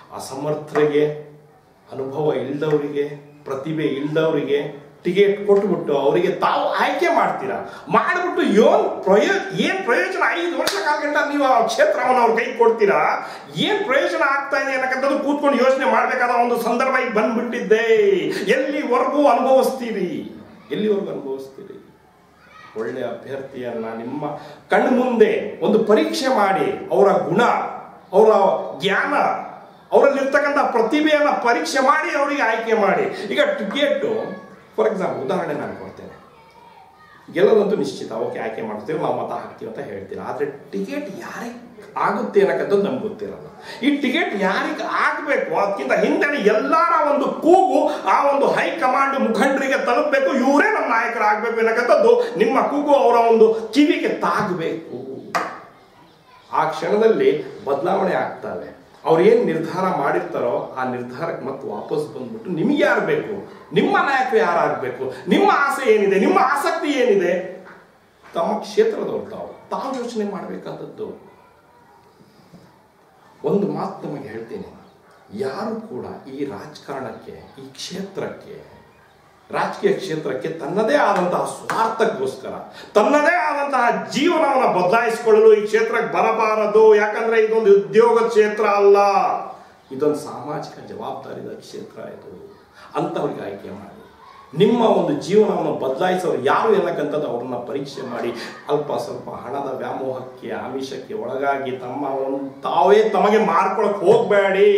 ಅಸಮರ್ಥರಿಗೆ ಅನುಭವ ಇಲ್ದವರಿಗೆ ಪ್ರತಿಭೆ ಇಲ್ದವರಿಗೆ ಟಿಕೆಟ್ ಕೊಟ್ಬಿಟ್ಟು ಅವರಿಗೆ ತಾವು ಆಯ್ಕೆ ಮಾಡ್ತೀರಾ ಮಾಡಿಬಿಟ್ಟು ಏನ್ ಪ್ರಯೋ ಏನ್ ಪ್ರಯೋಜನ ಐದು ವರ್ಷ ಕಾಲ್ಗಂಟ ನೀವು ಆ ಕ್ಷೇತ್ರವನ್ನು ಅವ್ರ ಕೈ ಕೊಡ್ತೀರಾ ಏನ್ ಪ್ರಯೋಜನ ಆಗ್ತಾ ಇದೆ ಅನ್ನಕ್ಕಂಥದ್ದು ಕೂತ್ಕೊಂಡು ಯೋಚನೆ ಮಾಡಬೇಕಾದ ಒಂದು ಸಂದರ್ಭ ಈಗ ಬಂದ್ಬಿಟ್ಟಿದ್ದೆ ಎಲ್ಲಿವರೆಗೂ ಅನುಭವಿಸ್ತೀರಿ ಎಲ್ಲಿವರೆಗೂ ಅನುಭವಿಸ್ತೀರಿ ಒಳ್ಳೆ ಅಭ್ಯರ್ಥಿಯನ್ನ ನಿಮ್ಮ ಕಣ್ಣು ಮುಂದೆ ಒಂದು ಪರೀಕ್ಷೆ ಮಾಡಿ ಅವರ ಗುಣ ಅವರ ಜ್ಞಾನ ಅವರಲ್ಲಿರ್ತಕ್ಕಂಥ ಪ್ರತಿಭೆಯನ್ನ ಪರೀಕ್ಷೆ ಮಾಡಿ ಅವರಿಗೆ ಆಯ್ಕೆ ಮಾಡಿ ಈಗ ಟಿಕೆಟ್ ಫಾರ್ ಎಕ್ಸಾಂಪಲ್ ಉದಾಹರಣೆ ನಾನು ಕೊಡ್ತೇನೆ ಗೆಲ್ಲೋದಂತೂ ನಿಶ್ಚಿತ ಓಕೆ ಆಯ್ಕೆ ಮಾಡ್ತೀವಿ ನಾವು ಮತ ಹಾಕ್ತೀವಿ ಅಂತ ಹೇಳ್ತೀರಾ ಆದ್ರೆ ಟಿಕೆಟ್ ಯಾರಿಗೆ ಆಗುತ್ತೆ ಅನ್ನಕ್ಕಂಥದ್ದು ನಮ್ಗೆ ಗೊತ್ತಿರಲ್ಲ ಈ ಟಿಕೆಟ್ ಯಾರಿಗೆ ಆಗ್ಬೇಕು ಅದಕ್ಕಿಂತ ಹಿಂದೆ ಎಲ್ಲರ ಒಂದು ಕೂಗು ಆ ಒಂದು ಹೈಕಮಾಂಡ್ ಮುಖಂಡರಿಗೆ ತಲುಪಬೇಕು ಇವರೇ ನಮ್ಮ ನಾಯಕರಾಗಬೇಕು ಅನ್ನಕ್ಕಂಥದ್ದು ನಿಮ್ಮ ಕೂಗು ಅವರ ಒಂದು ಕಿವಿಗೆ ತಾಗಬೇಕು ಆ ಕ್ಷಣದಲ್ಲಿ ಬದಲಾವಣೆ ಆಗ್ತವೆ ಅವ್ರು ಏನು ನಿರ್ಧಾರ ಮಾಡಿರ್ತಾರೋ ಆ ನಿರ್ಧಾರಕ್ಕೆ ಮತ್ತೆ ವಾಪಸ್ ಬಂದ್ಬಿಟ್ಟು ನಿಮಗೆ ಯಾರು ಬೇಕು ನಿಮ್ಮ ನಾಯಕರು ಯಾರಾಗಬೇಕು ನಿಮ್ಮ ಆಸೆ ಏನಿದೆ ನಿಮ್ಮ ಆಸಕ್ತಿ ಏನಿದೆ ತಮ್ಮ ಕ್ಷೇತ್ರದವ್ರು ತಾವು ತಾವು ಯೋಚನೆ ಮಾಡಬೇಕಾದದ್ದು ಒಂದು ಮಾತು ನಿಮಗೆ ಹೇಳ್ತೀನಿ ಯಾರು ಕೂಡ ಈ ರಾಜಕಾರಣಕ್ಕೆ ಈ ಕ್ಷೇತ್ರಕ್ಕೆ ರಾಜಕೀಯ ಕ್ಷೇತ್ರಕ್ಕೆ ತನ್ನದೇ ಆದಂತಹ ಸ್ವಾರ್ಥಕ್ಕೋಸ್ಕರ ತನ್ನದೇ ಆದಂತಹ ಜೀವನವನ್ನು ಬದಲಾಯಿಸಿಕೊಳ್ಳಲು ಈ ಕ್ಷೇತ್ರಕ್ಕೆ ಬರಬಾರದು ಯಾಕಂದ್ರೆ ಇದೊಂದು ಉದ್ಯೋಗ ಕ್ಷೇತ್ರ ಅಲ್ಲ ಇದೊಂದು ಸಾಮಾಜಿಕ ಜವಾಬ್ದಾರಿದ ಕ್ಷೇತ್ರ ಇದು ಅಂಥವ್ರಿಗೆ ಆಯ್ಕೆ ಮಾಡಿ ನಿಮ್ಮ ಒಂದು ಜೀವನವನ್ನು ಬದಲಾಯಿಸೋರು ಯಾರು ಎನ್ನಕ್ಕಂಥದ್ದು ಅವ್ರನ್ನ ಪರೀಕ್ಷೆ ಮಾಡಿ ಅಲ್ಪ ಸ್ವಲ್ಪ ಹಣದ ವ್ಯಾಮೋಹಕ್ಕೆ ಆಮಿಷಕ್ಕೆ ಒಳಗಾಗಿ ತಮ್ಮ ಒಂದು ತಾವೇ ತಮಗೆ ಮಾರ್ಕೊಳಕ್ ಹೋಗಬೇಡಿ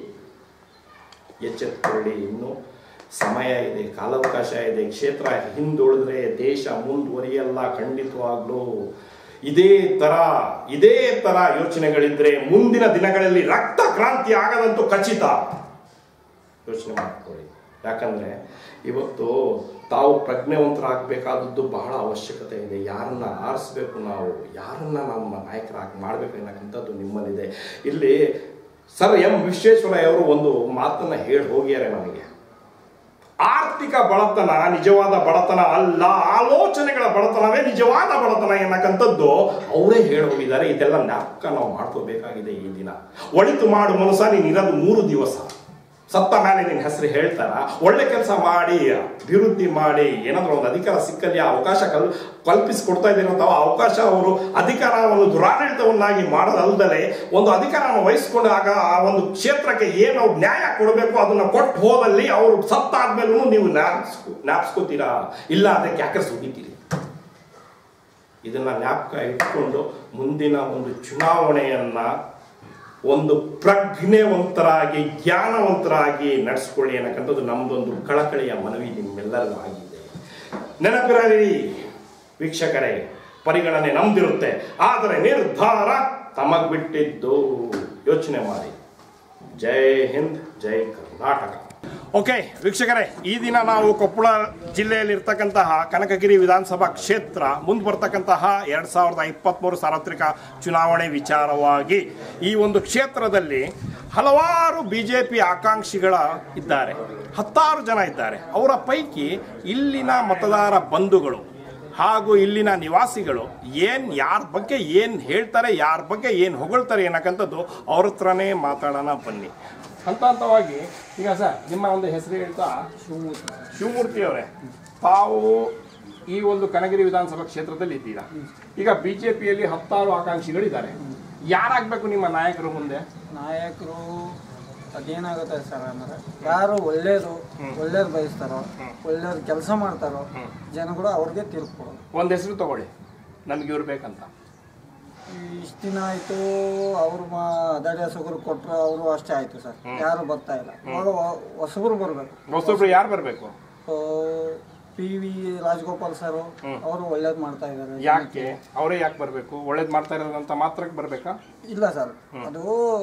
ಎಚ್ಚೆತ್ತುಕೊಳ್ಳಿ ಇನ್ನು ಸಮಯ ಇದೆ ಕಾಲಾವಕಾಶ ಇದೆ ಕ್ಷೇತ್ರ ಹಿಂದುಳಿದ್ರೆ ದೇಶ ಮುಂದುವರಿಯಲ್ಲ ಖಂಡಿತವಾಗ್ಲೂ ಇದೇ ತರ ಇದೇ ತರ ಯೋಚನೆಗಳಿದ್ರೆ ಮುಂದಿನ ದಿನಗಳಲ್ಲಿ ರಕ್ತ ಕ್ರಾಂತಿ ಆಗದಂತೂ ಖಚಿತ ಯೋಚನೆ ಮಾಡ್ಕೊಳ್ಳಿ ಯಾಕಂದ್ರೆ ಇವತ್ತು ತಾವು ಪ್ರಜ್ಞಾವಂತರಾಗಬೇಕಾದದ್ದು ಬಹಳ ಅವಶ್ಯಕತೆ ಇದೆ ಯಾರನ್ನ ಆರಿಸ್ಬೇಕು ನಾವು ಯಾರನ್ನ ನಮ್ಮ ನಾಯಕರಾಗಿ ಮಾಡಬೇಕು ಅನ್ನೋಕ್ಕಂಥದ್ದು ನಿಮ್ಮಲ್ಲಿದೆ ಇಲ್ಲಿ ಸರ್ ಎಂ ವಿಶ್ವೇಶ್ವರಯ್ಯ ಅವರು ಒಂದು ಮಾತನ್ನ ಹೇಳಿ ಹೋಗ್ಯಾರೆ ನನಗೆ ಆರ್ಥಿಕ ಬಡತನ ನಿಜವಾದ ಬಡತನ ಅಲ್ಲ ಆಲೋಚನೆಗಳ ಬಡತನವೇ ನಿಜವಾದ ಬಡತನ ಎನ್ನಕ್ಕಂಥದ್ದು ಅವರೇ ಹೇಳಿ ಹೋಗಿದ್ದಾರೆ ಇದೆಲ್ಲ ಜ್ಞಾಪಕ ನಾವು ಮಾಡ್ಕೋಬೇಕಾಗಿದೆ ಈ ದಿನ ಒಳಿತು ಮಾಡು ಮನಸ್ಸ ನೀನು ಇರೋದು ಮೂರು ದಿವಸ ಸತ್ತ ಮೇಲೆ ನಿನ್ನ ಹೆಸರು ಹೇಳ್ತಾರ ಒಳ್ಳೆ ಕೆಲಸ ಮಾಡಿ ಅಭಿವೃದ್ಧಿ ಮಾಡಿ ಏನಾದ್ರೂ ಒಂದು ಅಧಿಕಾರ ಸಿಕ್ಕಲ್ಲಿ ಆ ಅವಕಾಶ ಕಲ್ ಕಲ್ಪಿಸಿಕೊಡ್ತಾ ಇದ್ದೀರ ಅಂತ ಆ ಅವಕಾಶ ಅವರು ಅಧಿಕಾರವನ್ನು ದುರಾಡಳಿತವನ್ನಾಗಿ ಮಾಡೋದಲ್ಲದೆ ಒಂದು ಅಧಿಕಾರವನ್ನು ವಹಿಸ್ಕೊಂಡಾಗ ಆ ಒಂದು ಕ್ಷೇತ್ರಕ್ಕೆ ಏನು ಅವ್ರು ನ್ಯಾಯ ಕೊಡಬೇಕು ಅದನ್ನ ಕೊಟ್ಟು ಹೋದಲ್ಲಿ ಅವರು ಸತ್ತಾದ್ಮೇಲೂ ನೀವು ಜ್ಞಾಪಿಸ್ಕೊ ಜ್ಞಾಪಿಸ್ಕೋತೀರಾ ಇಲ್ಲ ಅದಕ್ಕೆ ಯಾಕೆ ಸುಗಿತೀರಿ ಇದನ್ನ ಜ್ಞಾಪಕ ಇಟ್ಕೊಂಡು ಮುಂದಿನ ಒಂದು ಚುನಾವಣೆಯನ್ನ ಒಂದು ಪ್ರಜ್ಞೆವಂತರಾಗಿ ಜ್ಞಾನವಂತರಾಗಿ ನಡೆಸ್ಕೊಳ್ಳಿ ಅನ್ನಕ್ಕಂಥದ್ದು ನಮ್ದೊಂದು ಕಳಕಳಿಯ ಮನವಿ ನಿಮ್ಮೆಲ್ಲರಿಗೂ ಆಗಿದೆ ನೆನಪಿರಲಿ ವೀಕ್ಷಕರೇ ಪರಿಗಣನೆ ನಮ್ದಿರುತ್ತೆ ಆದರೆ ನಿರ್ಧಾರ ತಮಗ್ ಬಿಟ್ಟಿದ್ದು ಯೋಚನೆ ಮಾಡಿ ಜೈ ಹಿಂದ್ ಜೈ ಕರ್ನಾಟಕ ಓಕೆ ವೀಕ್ಷಕರೇ ಈ ದಿನ ನಾವು ಕೊಪ್ಪಳ ಜಿಲ್ಲೆಯಲ್ಲಿ ಇರ್ತಕ್ಕಂತಹ ಕನಕಗಿರಿ ವಿಧಾನಸಭಾ ಕ್ಷೇತ್ರ ಮುಂದೆ ಬರ್ತಕ್ಕಂತಹ ಎರಡ್ ಸಾವಿರದ ಇಪ್ಪತ್ತ್ಮೂರು ಸಾರ್ವತ್ರಿಕ ಚುನಾವಣೆ ವಿಚಾರವಾಗಿ ಈ ಒಂದು ಕ್ಷೇತ್ರದಲ್ಲಿ ಹಲವಾರು ಬಿ ಜೆ ಪಿ ಆಕಾಂಕ್ಷಿಗಳ ಇದ್ದಾರೆ ಹತ್ತಾರು ಜನ ಇದ್ದಾರೆ ಅವರ ಪೈಕಿ ಇಲ್ಲಿನ ಮತದಾರ ಬಂಧುಗಳು ಹಾಗೂ ಇಲ್ಲಿನ ನಿವಾಸಿಗಳು ಏನ್ ಯಾರ ಬಗ್ಗೆ ಏನ್ ಹೇಳ್ತಾರೆ ಯಾರ ಬಗ್ಗೆ ಏನ್ ಹೊಗಳ್ತಾರೆ ಅನ್ನಕ್ಕಂಥದ್ದು ಅವ್ರ ಹತ್ರನೇ ಮಾತಾಡೋಣ ಬನ್ನಿ ಹಂತ ಹಂತವಾಗಿ ಈಗ ಸರ್ ನಿಮ್ಮ ಒಂದು ಹೆಸರು ಹೇಳ್ತಾ ಶಿವಮೂರ್ತಿ ಅವರೇ ತಾವು ಈ ಒಂದು ಕನಗಿರಿ ವಿಧಾನಸಭಾ ಕ್ಷೇತ್ರದಲ್ಲಿ ಇದ್ದೀರಾ ಈಗ ಬಿಜೆಪಿಯಲ್ಲಿ ಹತ್ತಾರು ಆಕಾಂಕ್ಷಿಗಳಿದ್ದಾರೆ ಯಾರಾಗಬೇಕು ನಿಮ್ಮ ನಾಯಕರು ಮುಂದೆ ನಾಯಕರು ಅದೇನಾಗುತ್ತೆ ಸರ್ ಅಂದ್ರೆ ಯಾರು ಒಳ್ಳೇದು ಒಳ್ಳೇದು ಬಯಸ್ತಾರೋ ಒಳ್ಳೇದು ಕೆಲಸ ಮಾಡ್ತಾರೋ ಜನಗಳು ಅವ್ರಿಗೆ ತೀರ್ಪು ಕೊಡೋದು ಒಂದು ಹೆಸರು ತಗೊಳ್ಳಿ ನನ್ಗೆ ಇವ್ರು ಬೇಕಂತ ಇಷ್ಟು ದಿನ ಆಯ್ತು ಅವ್ರು ಮಾ ಅದಾಡಿ ಹಸುಗರು ಕೊಟ್ರು ಅವರು ಅಷ್ಟೇ ಆಯ್ತು ಸರ್ ಯಾರು ಬರ್ತಾ ಇಲ್ಲ ಇವಾಗ ಹೊ- ಹೊಸಬರು ಬರಬೇಕು ಹೊಸೊಬ್ರು ಯಾರು ಬರಬೇಕು ಪಿ ವಿ ರಾಜಗೋಪಾಲ್ ಸರ್ ಅವರು ಒಳ್ಳೇದು ಮಾಡ್ತಾ ಇದ್ದಾರೆ ಯಾಕೆ ಅವರೇ ಯಾಕೆ ಬರಬೇಕು ಒಳ್ಳೇದು ಮಾಡ್ತಾ ಇರೋದಂತ ಮಾತ್ರಕ್ಕೆ ಬರಬೇಕಾ ಇಲ್ಲ ಸರ್ ಅದು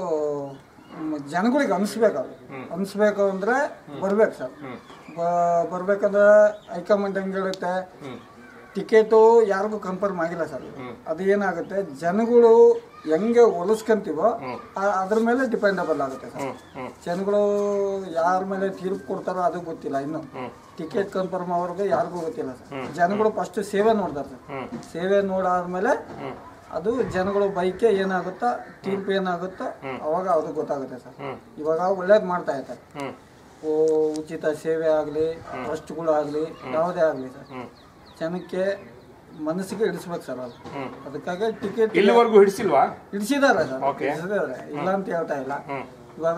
ಮ್, ಜನಗಳಿಗೆ ಅನಿಸ್ಬೇಕು ಅದು ಅನಿಸ್ಬೇಕು ಅಂದ್ರೆ ಬರ್ಬೇಕು ಸರ್ ಬ- ಬರ್ಬೇಕಂದ್ರೆ ಹೈಕಮಾಂಡ್ ಹೆಂಗ್ ಹೇಳುತ್ತೆ ಟಿಕೆಟು ಯಾರಿಗೂ ಕನ್ಫರ್ಮ್ ಆಗಿಲ್ಲ ಸರ್ ಅದು ಏನಾಗುತ್ತೆ ಜನಗಳು ಹೆಂಗೆ ಹೊಲಿಸ್ಕೊಂತೀವೋ ಆ- ಅದ್ರ ಮೇಲೆ ಡಿಪೆಂಡಬಲ್ ಆಗುತ್ತೆ ಸರ್ ಜನಗಳು ಯಾರ ಮೇಲೆ ತೀರ್ಪು ಕೊಡ್ತಾರೋ ಅದು ಗೊತ್ತಿಲ್ಲ ಇನ್ನು ಟಿಕೆಟ್ ಕನ್ಫರ್ಮ್ ಅವ್ರಿಗೆ ಯಾರಿಗೂ ಗೊತ್ತಿಲ್ಲ ಸರ್ ಜನಗಳು ಫಸ್ಟ್ ಸೇವೆ ನೋಡ್ತಾರೆ ಸರ್ ಸೇವೆ ನೋಡಾದ್ಮೇಲೆ ಅದು ಜನಗಳು ಬೈಕೆ ಏನಾಗುತ್ತೋ ತೀರ್ಪು ಏನಾಗುತ್ತೋ ಅವಾಗ ಅದು ಗೊತ್ತಾಗುತ್ತೆ ಸರ್ ಇವಾಗ ಒಳ್ಳೇದು ಮಾಡ್ತಾ ಇದ್ದಾರೆ ಹ್ಮ್ ಓ ಉಚಿತ ಸೇವೆ ಆಗಲಿ ಟ್ರಸ್ಟ್ಗಳು ಆಗಲಿ ಯಾವುದೇ ಆಗಲಿ ಸರ್ ಜನಕ್ಕೆ ಮನಸ್ಸಿಗೆ ಇಡಿಸ್ಬೇಕು ಸರ್ ಅದು ಅದಕ್ಕಾಗಿ ಟಿಕೆಟ್ ಇಲ್ಲಿವರೆಗೂ ಹಿಡಿಸಿಲ್ವಾ ಇಡಿಸಿದ್ದಾರೆ ಸರ್ Okay. ಇಡಿಸಿದ್ದಾರೆ ಇಲ್ಲ ಅಂತ ಹೇಳ್ತಾ ಇಲ್ಲ ಹ್ಮ್ ಇವಾಗ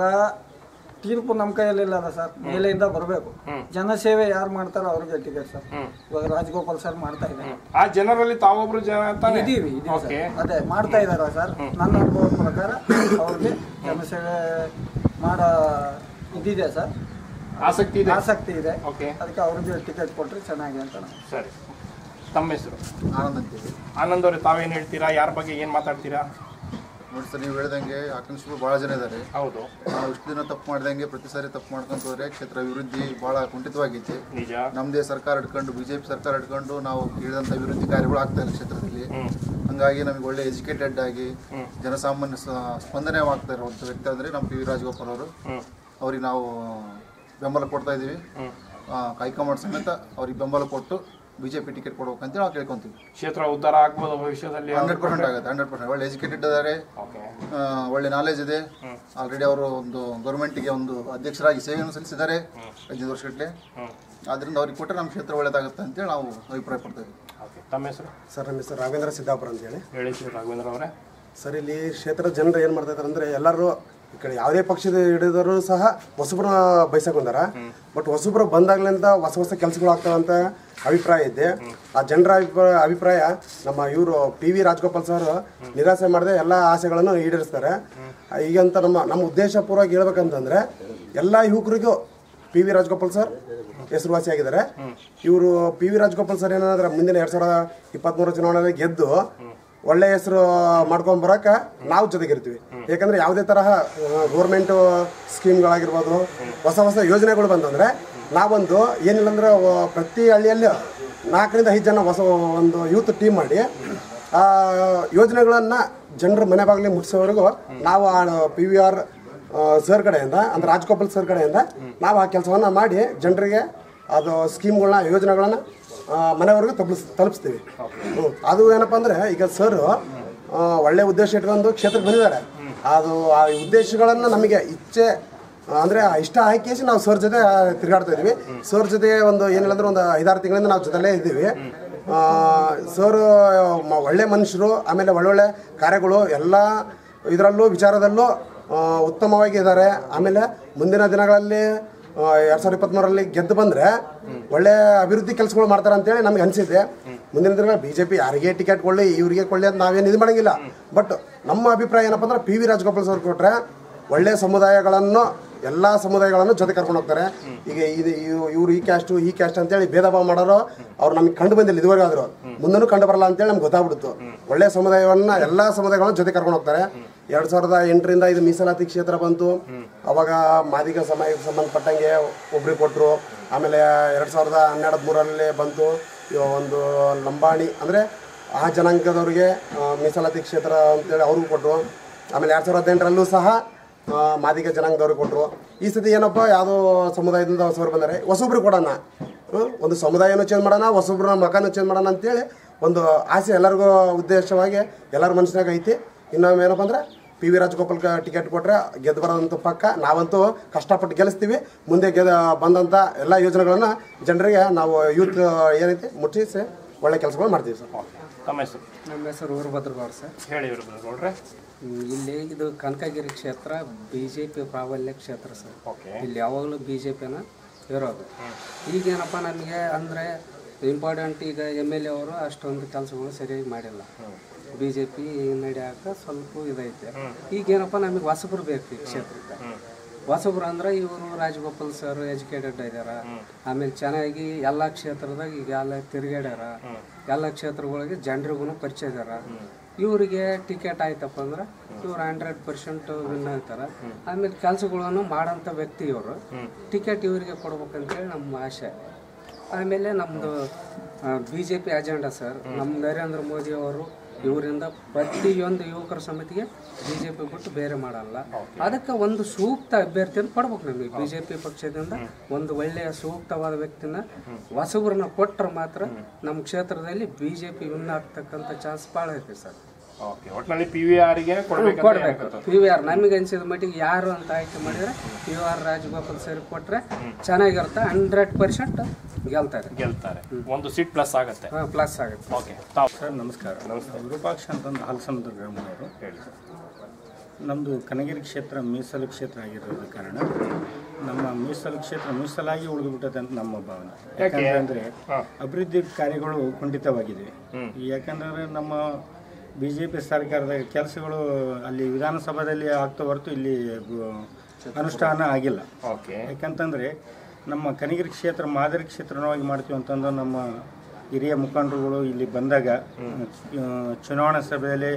ತೀರ್ಪು ನಮ್ಮ ಕೈಯಲ್ಲಿಲ್ಲ ಅಲ್ಲ ಸರ್ ಮೇಲೆಯಿಂದ ಬರಬೇಕು ಜನಸೇವೆ ಯಾರು ಮಾಡ್ತಾರೋ ಅವ್ರಿಗೆ ಟಿಕೆಟ್ ಸರ್ ಹ್ಮ್. ಇವಾಗ ರಾಜಗೋಪಾಲ್ ಸರ್ ಮಾಡ್ತಾ ಇದ್ದಾರೆ ಆ ಜನರಲ್ಲಿ ತಾವೊಬ್ರು ಜನ ತಾನೇ ಇದೀವಿ ಇದೀವಿ ಓಕೆ ಸರ್ ಅದೇ ಮಾಡ್ತಾ ಇದಾರ ಸರ್ ನನ್ನ ಅನುಭವದ ಪ್ರಕಾರ ಅವ್ರಿಗೆ ಜನಸೇವೆ ಮಾಡೋ ಇದಿದೆ ಸರ್ ಆಸಕ್ತಿ ಇದೆ ಆಸಕ್ತಿ ಇದೆ ಓಕೆ ಅದಕ್ಕೆ ಅವ್ರಿಗೆ ಟಿಕೆಟ್ ಕೊಟ್ರೆ ಚೆನ್ನಾಗಿ ಅಂತ ನಾನು ಸರಿ ತಮ್ಮ ಹೆಸರು ಆನಂದ್ ಅಂತೀವಿ ಆನಂದ್ ಅವ್ರೆ ತಾವೇನು ಹೇಳ್ತೀರಾ ಯಾರ ಬಗ್ಗೆ ಏನು ಮಾತಾಡ್ತೀರಾ ನೋಡಿ ಸರ್ ನೀವು ಹೇಳ್ದಂಗೆ ಆಕಾಂಕ್ಷಿಗಳು ಭಾಳ ಜನ ಇದ್ದಾರೆ ಹೌದು ನಾವು ಇಷ್ಟು ದಿನ ತಪ್ಪು ಮಾಡ್ದಂಗೆ ಪ್ರತಿ ಸಾರಿ ತಪ್ಪು ಮಾಡ್ಕೊಂತ ಹೋದ್ರೆ ಕ್ಷೇತ್ರ ಅಭಿವೃದ್ಧಿ ಭಾಳ ಕುಂಠಿತವಾಗೈತಿ ನಿಜ ನಮ್ಮದೇ ಸರ್ಕಾರ ಇಟ್ಕೊಂಡು ಬಿ ಜೆ ಪಿ ಸರ್ಕಾರ ಇಟ್ಕೊಂಡು ನಾವು ಕೇಳಿದಂಥ ಅಭಿವೃದ್ಧಿ ಕಾರ್ಯಗಳು ಆಗ್ತಾ ಇಲ್ಲ ಕ್ಷೇತ್ರದಲ್ಲಿ ಹ್ಮ್ ಹಂಗಾಗಿ ನಮಗೆ ಒಳ್ಳೆ ಎಜುಕೇಟೆಡ್ ಆಗಿ ಹ್ಮ್. ಜನಸಾಮಾನ್ಯ ಸ- ಸ್ಪಂದನೆ ಆಗ್ತಾ ಇರುವಂಥ ವ್ಯಕ್ತಿ ಅಂದರೆ ನಮ್ಮ ಪಿ ವಿ ರಾಜಗೋಪಾಲ್ ಅವರು ಹ್ಮ್ ಅವ್ರಿಗೆ ನಾವು ಬೆಂಬಲ ಕೊಡ್ತಾ ಇದ್ದೀವಿ ಹ್ಮ್ ಆ, ಹೈಕಮಾಂಡ್ ಸಮೇತ ಅವ್ರಿಗೆ ಬೆಂಬಲ ಕೊಟ್ಟು ಬಿ ಜೆ ಪಿ ಟಿಕೆಟ್ ಕೊಡ್ಬೇಕಂತ ನಾವು ಕೇಳ್ಕೊಂತೀವಿ ಕ್ಷೇತ್ರ ಉದ್ಧಾರ ಆಗ್ಬೋದು ಭವಿಷ್ಯದಲ್ಲಿ ಹಂಡ್ರೆಡ್ ಪರ್ಸೆಂಟ್ ಆಗುತ್ತೆ ಹಂಡ್ರೆಡ್ ಪರ್ಸೆಂಟ್ ಒಳ್ಳೆ ಎಜುಕೇಟೆಡ್ ಇದ್ದಾರೆ ಓಕೆ ಆ, ಒಳ್ಳೆ ನಾಲೆಜ್ ಇದೆ ಆಲ್ರೆಡಿ ಅವರು ಒಂದು ಗೌರ್ಮೆಂಟ್ಗೆ ಒಂದು ಅಧ್ಯಕ್ಷರಾಗಿ ಸೇವೆಯನ್ನು ಸಲ್ಲಿಸಿದ್ದಾರೆ ಹದಿನೈದು ವರ್ಷಗಟ್ಟಲೆ ಹ್ಮ್ ಆದ್ರಿಂದ ಅವ್ರಿಗೆ ಕೊಟ್ಟರೆ ನಮ್ಮ ಕ್ಷೇತ್ರ ಒಳ್ಳೇದಾಗುತ್ತೆ ಅಂತೇಳಿ ನಾವು ಅಭಿಪ್ರಾಯ ಪಡ್ತೇವೆ ಓಕೆ ತಮ್ಮ ಹೆಸರು ಸರ್ ನಮ್ಮ ಹೆಸರು ರಾಘವೇಂದ್ರ ಸಿದ್ದಾಪುರ ಅಂತೇಳಿ ಹೇಳಿ ಶ್ರೀ ರಾಘವೇಂದ್ರ ಅವರೇ ಸರ್ ಇಲ್ಲಿ ಕ್ಷೇತ್ರದ ಜನರು ಏನು ಮಾಡ್ತಾ ಇದ್ದಾರೆ ಅಂದರೆ ಎಲ್ಲರೂ ಈ ಕಡೆ ಯಾವುದೇ ಪಕ್ಷದ ಹಿಡಿದರೂ ಸಹ ಹೊಸಬ್ರನ್ನ ಬಯಸಕ್ ಬಂದಾರ ಬಟ್ ಹೊಸಬ್ರು ಬಂದಾಗ್ಲಿಂದ ಹೊಸ ಹೊಸ ಕೆಲಸಗಳು ಆಗ್ತಾವ ಅಂತ ಅಭಿಪ್ರಾಯ ಇದೆ ಆ ಜನರ ಅಭಿಪ್ರಾಯ ಅಭಿಪ್ರಾಯ ನಮ್ಮ ಇವರು ಪಿ ವಿ ರಾಜಗೋಪಾಲ್ ಸರ್ ನಿರಾಸೆ ಮಾಡದೆ ಎಲ್ಲ ಆಸೆಗಳನ್ನು ಈಡೇರಿಸ್ತಾರೆ ಈಗಂತ ನಮ್ಮ ನಮ್ಮ ಉದ್ದೇಶ ಪೂರ್ವವಾಗಿ ಹೇಳ್ಬೇಕಂತಂದ್ರೆ ಎಲ್ಲ ಯುವಕರಿಗೂ ಪಿ ವಿ ರಾಜಗೋಪಾಲ್ ಸರ್ ಹೆಸರುವಾಸಿಯಾಗಿದ್ದಾರೆ ಇವರು ಪಿ ವಿ ರಾಜಗೋಪಾಲ್ ಸರ್ ಏನಂದ್ರೆ ಮುಂದಿನ ಎರಡ್ ಸಾವಿರದ ಇಪ್ಪತ್ಮೂರು ಚುನಾವಣೆಯಲ್ಲಿ ಗೆದ್ದು ಒಳ್ಳೆ ಹೆಸರು ಮಾಡ್ಕೊಂಡ್ ಬರಕ ನಾವು ಜೊತೆಗಿರ್ತೀವಿ ಯಾಕಂದ್ರೆ ಯಾವುದೇ ತರಹ ಗೌರ್ಮೆಂಟ್ ಸ್ಕೀಮ್ಗಳಾಗಿರ್ಬೋದು ಹೊಸ ಹೊಸ ಯೋಜನೆಗಳು ಬಂದಂದ್ರೆ ನಾವೊಂದು ಏನಿಲ್ಲ ಅಂದ್ರೆ ವ- ಪ್ರತಿ ಹಳ್ಳಿಯಲ್ಲಿ ನಾಲ್ಕರಿಂದ ಐದು ಜನ ಹೊಸ ಒಂದು ಯೂತ್ ಟೀಮ್ ಮಾಡಿ ಆ ಯೋಜನೆಗಳನ್ನ ಜನರ ಮನೆ ಬಾಗಿಲಿಗೆ ಮುಟ್ಟಿಸೋವರೆಗೂ ನಾವು ಪಿ ವಿ ಆರ್ ಸರ್ ಕಡೆಯಿಂದ ಅಂದ್ರೆ ರಾಜಗೋಪಾಲ್ ಸರ್ ಕಡೆಯಿಂದ ನಾವು ಆ ಕೆಲಸವನ್ನ ಮಾಡಿ ಜನರಿಗೆ ಅದು ಸ್ಕೀಮ್ಗಳನ್ನ ಯೋಜನೆಗಳನ್ನ ಆ, ಮನೆವರೆಗೂ ತಲುಪಿಸ್ ತಲುಪಿಸ್ತೀವಿ ಹ್ಮ್. ಅದು ಏನಪ್ಪ ಅಂದ್ರೆ ಈಗ ಸರ್ ಒಳ್ಳೆ ಉದ್ದೇಶ ಇಟ್ಕೊಂಡು ಕ್ಷೇತ್ರಕ್ಕೆ ಬಂದಿದ್ದಾರೆ ಅದು ಆ ಉದ್ದೇಶಗಳನ್ನ ನಮಗೆ ಇಚ್ಛೆ ಆ, ಅಂದ್ರೆ ಆ ಇಷ್ಟ ಆಯ್ಕೆಸಿ ನಾವು ಸರ್ ಜೊತೆ ತಿರುಗಾಡ್ತಾ ಇದೀವಿ ಸರ್ ಜೊತೆ ಒಂದು ಏನಿಲ್ಲ ಅಂದ್ರೆ ಒಂದು ಐದಾರು ತಿಂಗಳಿಂದ ನಾವು ಜೊತೆಲೇ ಇದ್ದೀವಿ ಸರ್ ಒಳ್ಳೆ ಮನುಷ್ಯರು ಆಮೇಲೆ ಒಳ್ಳೊಳ್ಳೆ ಕಾರ್ಯಗಳು ಎಲ್ಲ ಇದರಲ್ಲೂ ವಿಚಾರದಲ್ಲೂ ಆ, ಉತ್ತಮವಾಗಿ ಇದ್ದಾರೆ ಆಮೇಲೆ ಮುಂದಿನ ದಿನಗಳಲ್ಲಿ ಆ, ಎರಡ್ ಸಾವಿರದ ಇಪ್ಪತ್ಮೂರರಲ್ಲಿ ಗೆದ್ದು ಬಂದ್ರೆ ಒಳ್ಳೆ ಅಭಿವೃದ್ಧಿ ಕೆಲಸಗಳು ಮಾಡ್ತಾರೆ ಅಂತೇಳಿ ನಮ್ಗೆ ಅನಿಸಿದೆ ಮುಂದಿನ ದಿನಗಳಲ್ಲಿ ಬಿಜೆಪಿ ಯಾರಿಗೆ ಟಿಕೆಟ್ ಕೊಳ್ಳಿ ಇವರಿಗೆ ಕೊಳ್ಳಿ ಅಂತ ನಾವೇನು ಇದು ಮಾಡಂಗಿಲ್ಲ ಬಟ್ ನಮ್ಮ ಅಭಿಪ್ರಾಯ ಏನಪ್ಪ ಅಂದ್ರೆ ಪಿ ವಿ ರಾಜಗೋಪಾಲ್ ಸರ್ ಕೊಟ್ರೆ ಒಳ್ಳೆ ಸಮುದಾಯಗಳನ್ನು ಎಲ್ಲ ಸಮುದಾಯಗಳನ್ನು ಜೊತೆ ಕರ್ಕೊಂಡು ಹೋಗ್ತಾರೆ ಈಗ ಇದು ಇವ್ರು ಈ ಕ್ಯಾಸ್ಟು ಈ ಕ್ಯಾಸ್ಟ್ ಅಂತೇಳಿ ಭೇದ ಭಾವ ಮಾಡೋರು ಅವ್ರು ನಮಗೆ ಕಂಡು ಬಂದಿಲ್ಲ ಇದುವರೆಗೂ ಆದ್ರು ಮುಂದೂ ಕಂಡು ಬರಲ್ಲ ಅಂತೇಳಿ ನಮ್ಗೆ ಗೊತ್ತಾಗ್ಬಿಡ್ತು ಒಳ್ಳೆ ಸಮುದಾಯವನ್ನ ಎಲ್ಲ ಸಮುದಾಯಗಳನ್ನು ಜೊತೆ ಕರ್ಕೊಂಡು ಹೋಗ್ತಾರೆ ಎರಡ್ ಸಾವಿರದ ಎಂಟರಿಂದ ಇದು ಮೀಸಲಾತಿ ಕ್ಷೇತ್ರ ಬಂತು ಅವಾಗ ಮಾದಿಗ ಸಮಾಜಕ್ಕೆ ಸಂಬಂಧಪಟ್ಟಂಗೆ ಒಬ್ರಿಗೆ ಕೊಟ್ಟರು ಆಮೇಲೆ ಎರಡ್ ಸಾವಿರದ ಹನ್ನೆರಡು ಮೂರರಲ್ಲಿ ಬಂತು ಇವ ಒಂದು ಲಂಬಾಣಿ ಅಂದರೆ ಆ ಜನಾಂಗದವ್ರಿಗೆ ಆ, ಮೀಸಲಾತಿ ಕ್ಷೇತ್ರ ಅಂತೇಳಿ ಅವ್ರಿಗೂ ಕೊಟ್ಟರು ಆಮೇಲೆ ಎರಡ್ ಸಾವಿರದ ಹದಿನೆಂಟರಲ್ಲೂ ಸಹ ಆ, ಮಾದಿಗ ಜನಾಂಗದವ್ರಿಗೆ ಕೊಟ್ಟರು ಈ ಸತಿ ಏನಪ್ಪ ಯಾವುದೋ ಸಮುದಾಯದಿಂದ ಹೊಸಬ್ರು ಬಂದರೆ ಹೊಸಬ್ರು ಕೊಡೋಣ ಹ್ಮ್? ಒಂದು ಸಮುದಾಯನೂ ಚೇಂಜ್ ಮಾಡೋಣ ಹೊಸಬ್ರ ಮಕಾನು ಚೇಂಜ್ ಮಾಡೋಣ ಅಂತೇಳಿ ಒಂದು ಆಸೆ ಎಲ್ಲರಿಗೂ ಉದ್ದೇಶವಾಗಿ ಎಲ್ಲರ ಮನಸ್ಸಿನಾಗ ಐತಿ ಇನ್ನೊಮ್ಮೆ ಏನಪ್ಪ ಅಂದ್ರೆ ಪಿ ವಿ ರಾಜಗೋಪಾಲ್ ಟಿಕೆಟ್ ಕೊಟ್ಟರೆ ಗೆದ್ದು ಬರೋದಂತೂ ಪಕ್ಕ ನಾವಂತೂ ಕಷ್ಟಪಟ್ಟು ಗೆಲ್ಲಿಸ್ತೀವಿ ಮುಂದೆ ಗೆದ ಬಂದಂಥ ಎಲ್ಲ ಯೋಜನೆಗಳನ್ನು ಜನರಿಗೆ ನಾವು ಯೂತ್ ಏನೈತಿ ಮುಟ್ಟಿಸಿ ಒಳ್ಳೆ ಕೆಲಸಗಳು ಮಾಡ್ತೀವಿ ಸರ್ ಓಕೆ ತಮ್ಮ ಹೆಸರು ನಮ್ಮ ಹೆಸರು ವೀರಭದ್ರಗೌಡ ಸರ್ ಹೇಳಿ ಇವ್ರು ನೋಡ್ರೆ ಹ್ಮ್, ಇಲ್ಲಿ ಇದು ಕನಕಗಿರಿ ಕ್ಷೇತ್ರ ಬಿ ಜೆ ಪಿ ಪ್ರಾಬಲ್ಯ ಕ್ಷೇತ್ರ ಸರ್ ಓಕೆ ಇಲ್ಲಿ ಯಾವಾಗಲೂ ಬಿ ಜೆ ಪಿನ ಇರೋದು ಈಗೇನಪ್ಪ ನಮಗೆ ಅಂದರೆ ಇಂಪಾರ್ಟೆಂಟ್ ಈಗ ಎಮ್ ಎಲ್ ಎ ಅವರು ಅಷ್ಟೊಂದು ಕೆಲಸಗಳು ಸರಿಯಾಗಿ ಮಾಡಿಲ್ಲ ಬಿ ಜೆ ಪಿ ನಡೆಯಾಕ ಸ್ವಲ್ಪ ಇದೈತೆ ಈಗೇನಪ್ಪ ನಮಗೆ ಹೊಸಬ್ರು ಬೇಕು ಈ ಕ್ಷೇತ್ರಕ್ಕೆ ಹೊಸಬ್ರು ಅಂದ್ರೆ ಇವರು ರಾಜಗೋಪಾಲ್ ಸರ್ ಎಜುಕೇಟೆಡ್ ಇದಾರ ಆಮೇಲೆ ಚೆನ್ನಾಗಿ ಎಲ್ಲ ಕ್ಷೇತ್ರದಾಗ ಈಗ ಎಲ್ಲ ತಿರುಗಾಡ್ಯಾರ ಎಲ್ಲ ಕ್ಷೇತ್ರಗಳಿಗೆ ಜನರಿಗೂ ಪರಿಚಯ ಇದಾರ ಇವರಿಗೆ ಟಿಕೆಟ್ ಆಯ್ತಪ್ಪ ಅಂದ್ರೆ ಇವ್ರು ಹಂಡ್ರೆಡ್ ಪರ್ಸೆಂಟ್ ವಿನ್ ಆಗ್ತಾರ ಆಮೇಲೆ ಕೆಲಸಗಳನ್ನು ಮಾಡೋಂಥ ವ್ಯಕ್ತಿ ಇವರು ಟಿಕೆಟ್ ಇವರಿಗೆ ಕೊಡ್ಬೇಕಂತೇಳಿ ನಮ್ಮ ಆಸೆ ಆಮೇಲೆ ನಮ್ಮದು B J P agenda sir ನಮ್ಮ ನರೇಂದ್ರ ಮೋದಿ ಅವರು ಇವರಿಂದ ಪ್ರತಿಯೊಂದು ಯುವಕರ ಸಮಿತಿಗೆ ಬಿ ಜೆ ಪಿ ಬಿಟ್ಟು ಬೇರೆ ಮಾಡಲ್ಲ ಅದಕ್ಕೆ ಒಂದು ಸೂಕ್ತ ಅಭ್ಯರ್ಥಿಯನ್ನು ಕೊಡ್ಬೇಕು ನಮಗೆ ಬಿ ಜೆ ಪಿ ಪಕ್ಷದಿಂದ ಒಂದು ಒಳ್ಳೆಯ ಸೂಕ್ತವಾದ ವ್ಯಕ್ತಿನ ಹೊಸಬ್ರನ್ನ ಕೊಟ್ಟರೆ ಮಾತ್ರ ನಮ್ಮ ಕ್ಷೇತ್ರದಲ್ಲಿ ಬಿ ಜೆ ಪಿ ವಿನ್ ಆಗ್ತಕ್ಕಂಥ ಚಾನ್ಸ್ ಭಾಳ ಐತೆ ಸರ್ ಓಕೆ ಒಟ್ಟಿನಲ್ಲಿ ಪಿ ವಿ ಆರ್ಗೆ ಕೊಡ್ಬೇಕು ಕೊಡ್ಬೇಕು ಪಿ ವಿ ಆರ್ ನಮಗೆ ಅನ್ಸಿದ ಮಟ್ಟಿಗೆ ಯಾರು ಅಂತ ಆಯ್ಕೆ ಮಾಡಿದ್ರೆ P V R Rajagopal sir ಕೊಟ್ರೆ ಚೆನ್ನಾಗಿರುತ್ತೆ ಹಂಡ್ರೆಡ್ ಪರ್ಸೆಂಟ್ ಗೆಲ್ತಾರೆ ಗೆಲ್ತಾರೆ ಒಂದು ಸೀಟ್ ಪ್ಲಸ್ ಆಗುತ್ತೆ ಪ್ಲಸ್ ಆಗುತ್ತೆ ಓಕೆ ತಾವು ಸರ್ ನಮಸ್ಕಾರ ವಿರೂಪಾಕ್ಷ ಅಂತಂದು ಹಲಸಮುದ್ರ ಗ್ರಾಮದವರು ಹೇಳಿ ಸರ್ ನಮ್ಮದು ಕನಗಿರಿ ಕ್ಷೇತ್ರ ಮೀಸಲು ಕ್ಷೇತ್ರ ಆಗಿರೋದ ಕಾರಣ ನಮ್ಮ ಮೀಸಲು ಕ್ಷೇತ್ರ ಮೀಸಲಾಗಿ ಉಳಿದುಬಿಟ್ಟದೆ ಅಂತ ನಮ್ಮ ಭಾವನೆ ಯಾಕಂದ್ರೆ ಅಂದ್ರೆ ಅಭಿವೃದ್ಧಿ ಕಾರ್ಯಗಳು ಕುಂಠಿತವಾಗಿದೆ ಯಾಕಂದ್ರೆ ನಮ್ಮ ಬಿ ಜೆ ಪಿ ಸರ್ಕಾರದ ಕೆಲಸಗಳು ಅಲ್ಲಿ ವಿಧಾನಸಭಾದಲ್ಲಿ ಆಗ್ತಾ ಹೊರತು ಇಲ್ಲಿ ಗು- ಅನುಷ್ಠಾನ ಆಗಿಲ್ಲ ಓಕೆ ಯಾಕಂತಂದರೆ ನಮ್ಮ ಕನಗಿರಿ ಕ್ಷೇತ್ರ ಮಾದರಿ ಕ್ಷೇತ್ರವಾಗಿ ಮಾಡ್ತೀವಿ ಅಂತಂದು ನಮ್ಮ ಹಿರಿಯ ಮುಖಂಡರುಗಳು ಇಲ್ಲಿ ಬಂದಾಗ ಆ, ಚುನಾವಣಾ ಸಭೆಯಲ್ಲಿ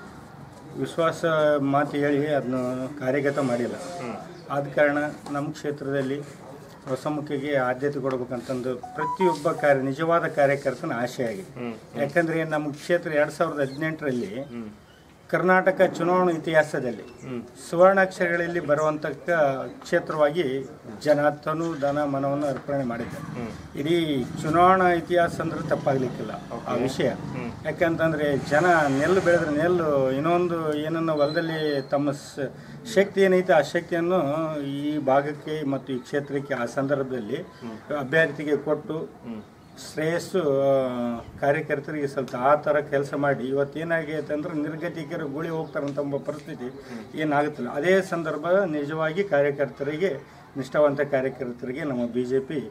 ವಿಶ್ವಾಸ ಮಾತು ಹೇಳಿ ಅದನ್ನು ಕಾರ್ಯಗತ ಮಾಡಿಲ್ಲ ಆದ ಕಾರಣ ನಮ್ಮ ಕ್ಷೇತ್ರದಲ್ಲಿ ಹೊಸಮುಖಿಗೆ ಆದ್ಯತೆ ಕೊಡಬೇಕಂತಂದು ಪ್ರತಿಯೊಬ್ಬ ಕಾರ್ಯ ನಿಜವಾದ ಕಾರ್ಯಕರ್ತನ ಆಶೆ ಆಗಿದೆ ಯಾಕಂದ್ರೆ ನಮ್ಮ ಕ್ಷೇತ್ರ ಎರಡ್ ಸಾವಿರದ ಹದಿನೆಂಟರಲ್ಲಿ ಕರ್ನಾಟಕ ಚುನಾವಣಾ ಇತಿಹಾಸದಲ್ಲಿ ಸುವರ್ಣಾಕ್ಷರಗಳಲ್ಲಿ ಬರುವಂತ ಕ್ಷೇತ್ರವಾಗಿ ಜನ ತನು ಧನ ಮನವನ್ನು ಅರ್ಪಣೆ ಮಾಡಿದ್ದಾರೆ ಇಡೀ ಚುನಾವಣಾ ಇತಿಹಾಸ ಅಂದ್ರೆ ತಪ್ಪಾಗ್ಲಿಕ್ಕಿಲ್ಲ ಆ ವಿಷಯ ಯಾಕಂತಂದ್ರೆ ಜನ ನೆಲ್ಲು ಬೆಳೆದ್ರೆ ನೆಲ್ಲು ಇನ್ನೊಂದು ಏನನ್ನ ಹೊಲದಲ್ಲಿ ತಮ್ಮ ಸ- ಶಕ್ತಿ ಏನೈತೆ ಆ ಶಕ್ತಿಯನ್ನು ಈ ಭಾಗಕ್ಕೆ ಮತ್ತು ಈ ಕ್ಷೇತ್ರಕ್ಕೆ ಆ ಸಂದರ್ಭದಲ್ಲಿ ಅಭ್ಯರ್ಥಿಗೆ ಕೊಟ್ಟು ಶ್ರೇಯಸ್ಸು ಆ, ಕಾರ್ಯಕರ್ತರಿಗೆ ಸ್ವಲ್ಪ ಆ ಥರ ಕೆಲಸ ಮಾಡಿ ಇವತ್ತು ಏನಾಗೈತೆ ಅಂದ್ರೆ ನಿರ್ಗತಿಕರು ಗುಳಿ ಹೋಗ್ತಾರಂತ ಎಂಬ ಪರಿಸ್ಥಿತಿ ಏನಾಗುತ್ತಿಲ್ಲ ಅದೇ ಸಂದರ್ಭ ನಿಜವಾಗಿ ಕಾರ್ಯಕರ್ತರಿಗೆ ನಿಷ್ಠಾವಂತ ಕಾರ್ಯಕರ್ತರಿಗೆ ನಮ್ಮ ಬಿ ಜೆ ಪಿ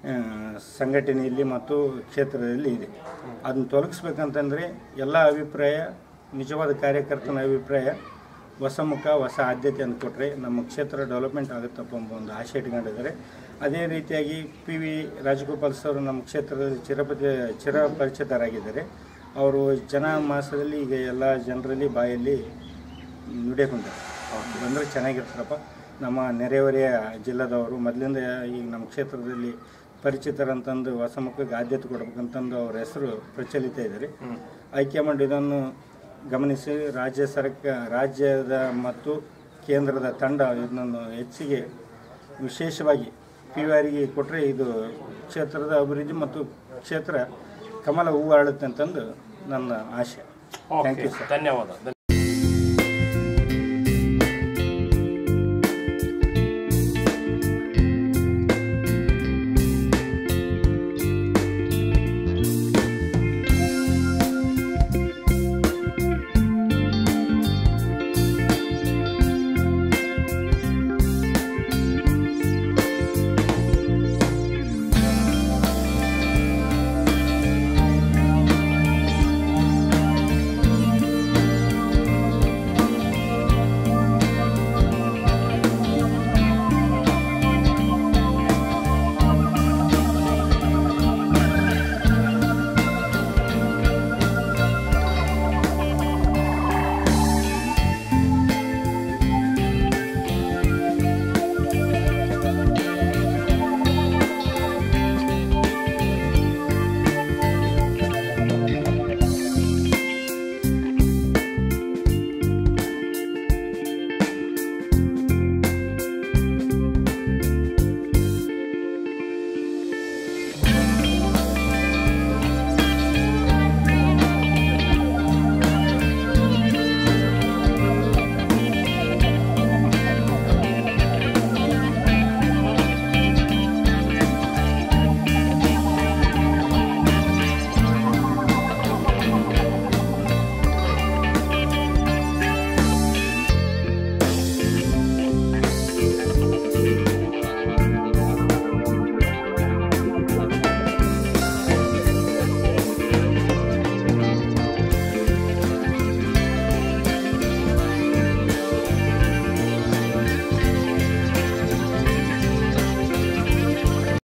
ಸಂಘಟನೆಯಲ್ಲಿ ಮತ್ತು ಕ್ಷೇತ್ರದಲ್ಲಿ ಇದೆ ಅದನ್ನು ತೊಲಗಿಸ್ಬೇಕಂತಂದರೆ ಎಲ್ಲ ಅಭಿಪ್ರಾಯ ನಿಜವಾದ ಕಾರ್ಯಕರ್ತನ ಅಭಿಪ್ರಾಯ ಹೊಸ ಮುಖ ಹೊಸ ಆದ್ಯತೆಯನ್ನು ಕೊಟ್ಟರೆ ನಮ್ಮ ಕ್ಷೇತ್ರ ಡೆವಲಪ್ಮೆಂಟ್ ಆಗುತ್ತಪ್ಪ ಎಂಬ ಒಂದು ಆಶೆ ಇಟ್ಕೊಂಡಿದ್ದಾರೆ ಅದೇ ರೀತಿಯಾಗಿ ಪಿ ವಿ ರಾಜಗೋಪಾಲ್ ಸರ್ ನಮ್ಮ ಕ್ಷೇತ್ರದಲ್ಲಿ ಚಿರಪತಿ ಚಿರಪರಿಚಿತರಾಗಿದ್ದಾರೆ ಅವರು ಜನ ಮಾಸದಲ್ಲಿ ಈಗ ಎಲ್ಲ ಜನರಲ್ಲಿ ಬಾಯಲ್ಲಿ ನುಡಿಯಕೊಂಡಿದ್ದಾರೆ ಬಂದರೆ ಚೆನ್ನಾಗಿರ್ತಾರಪ್ಪ ನಮ್ಮ ನೆರೆಹೊರೆಯ ಜಿಲ್ಲಾದವರು ಮೊದಲಿಂದ ಈಗ ನಮ್ಮ ಕ್ಷೇತ್ರದಲ್ಲಿ ಪರಿಚಿತರಂತಂದು ಹೊಸ ಮಕ್ಕಳಿಗೆ ಆದ್ಯತೆ ಕೊಡ್ಬೇಕಂತಂದು ಅವ್ರ ಹೆಸರು ಪ್ರಚಲಿತ ಇದ್ದಾರೆ ಹೈಕಮಾಂಡ್ ಇದನ್ನು ಗಮನಿಸಿ ರಾಜ್ಯ ಸರ್ಕ ರಾಜ್ಯದ ಮತ್ತು ಕೇಂದ್ರದ ತಂಡ ಇದನ್ನು ಹೆಚ್ಚಿಗೆ ವಿಶೇಷವಾಗಿ ಪಿ ಆರಿಗೆ ಕೊಟ್ಟರೆ ಇದು ಕ್ಷೇತ್ರದ ಅಭಿವೃದ್ಧಿ ಮತ್ತು ಕ್ಷೇತ್ರ ಕಮಲ ಹೂವು ಅರಳುತ್ತೆ ಅಂತಂದು ನನ್ನ ಆಶೆ ಥ್ಯಾಂಕ್ ಯು ಸರ್ ಧನ್ಯವಾದ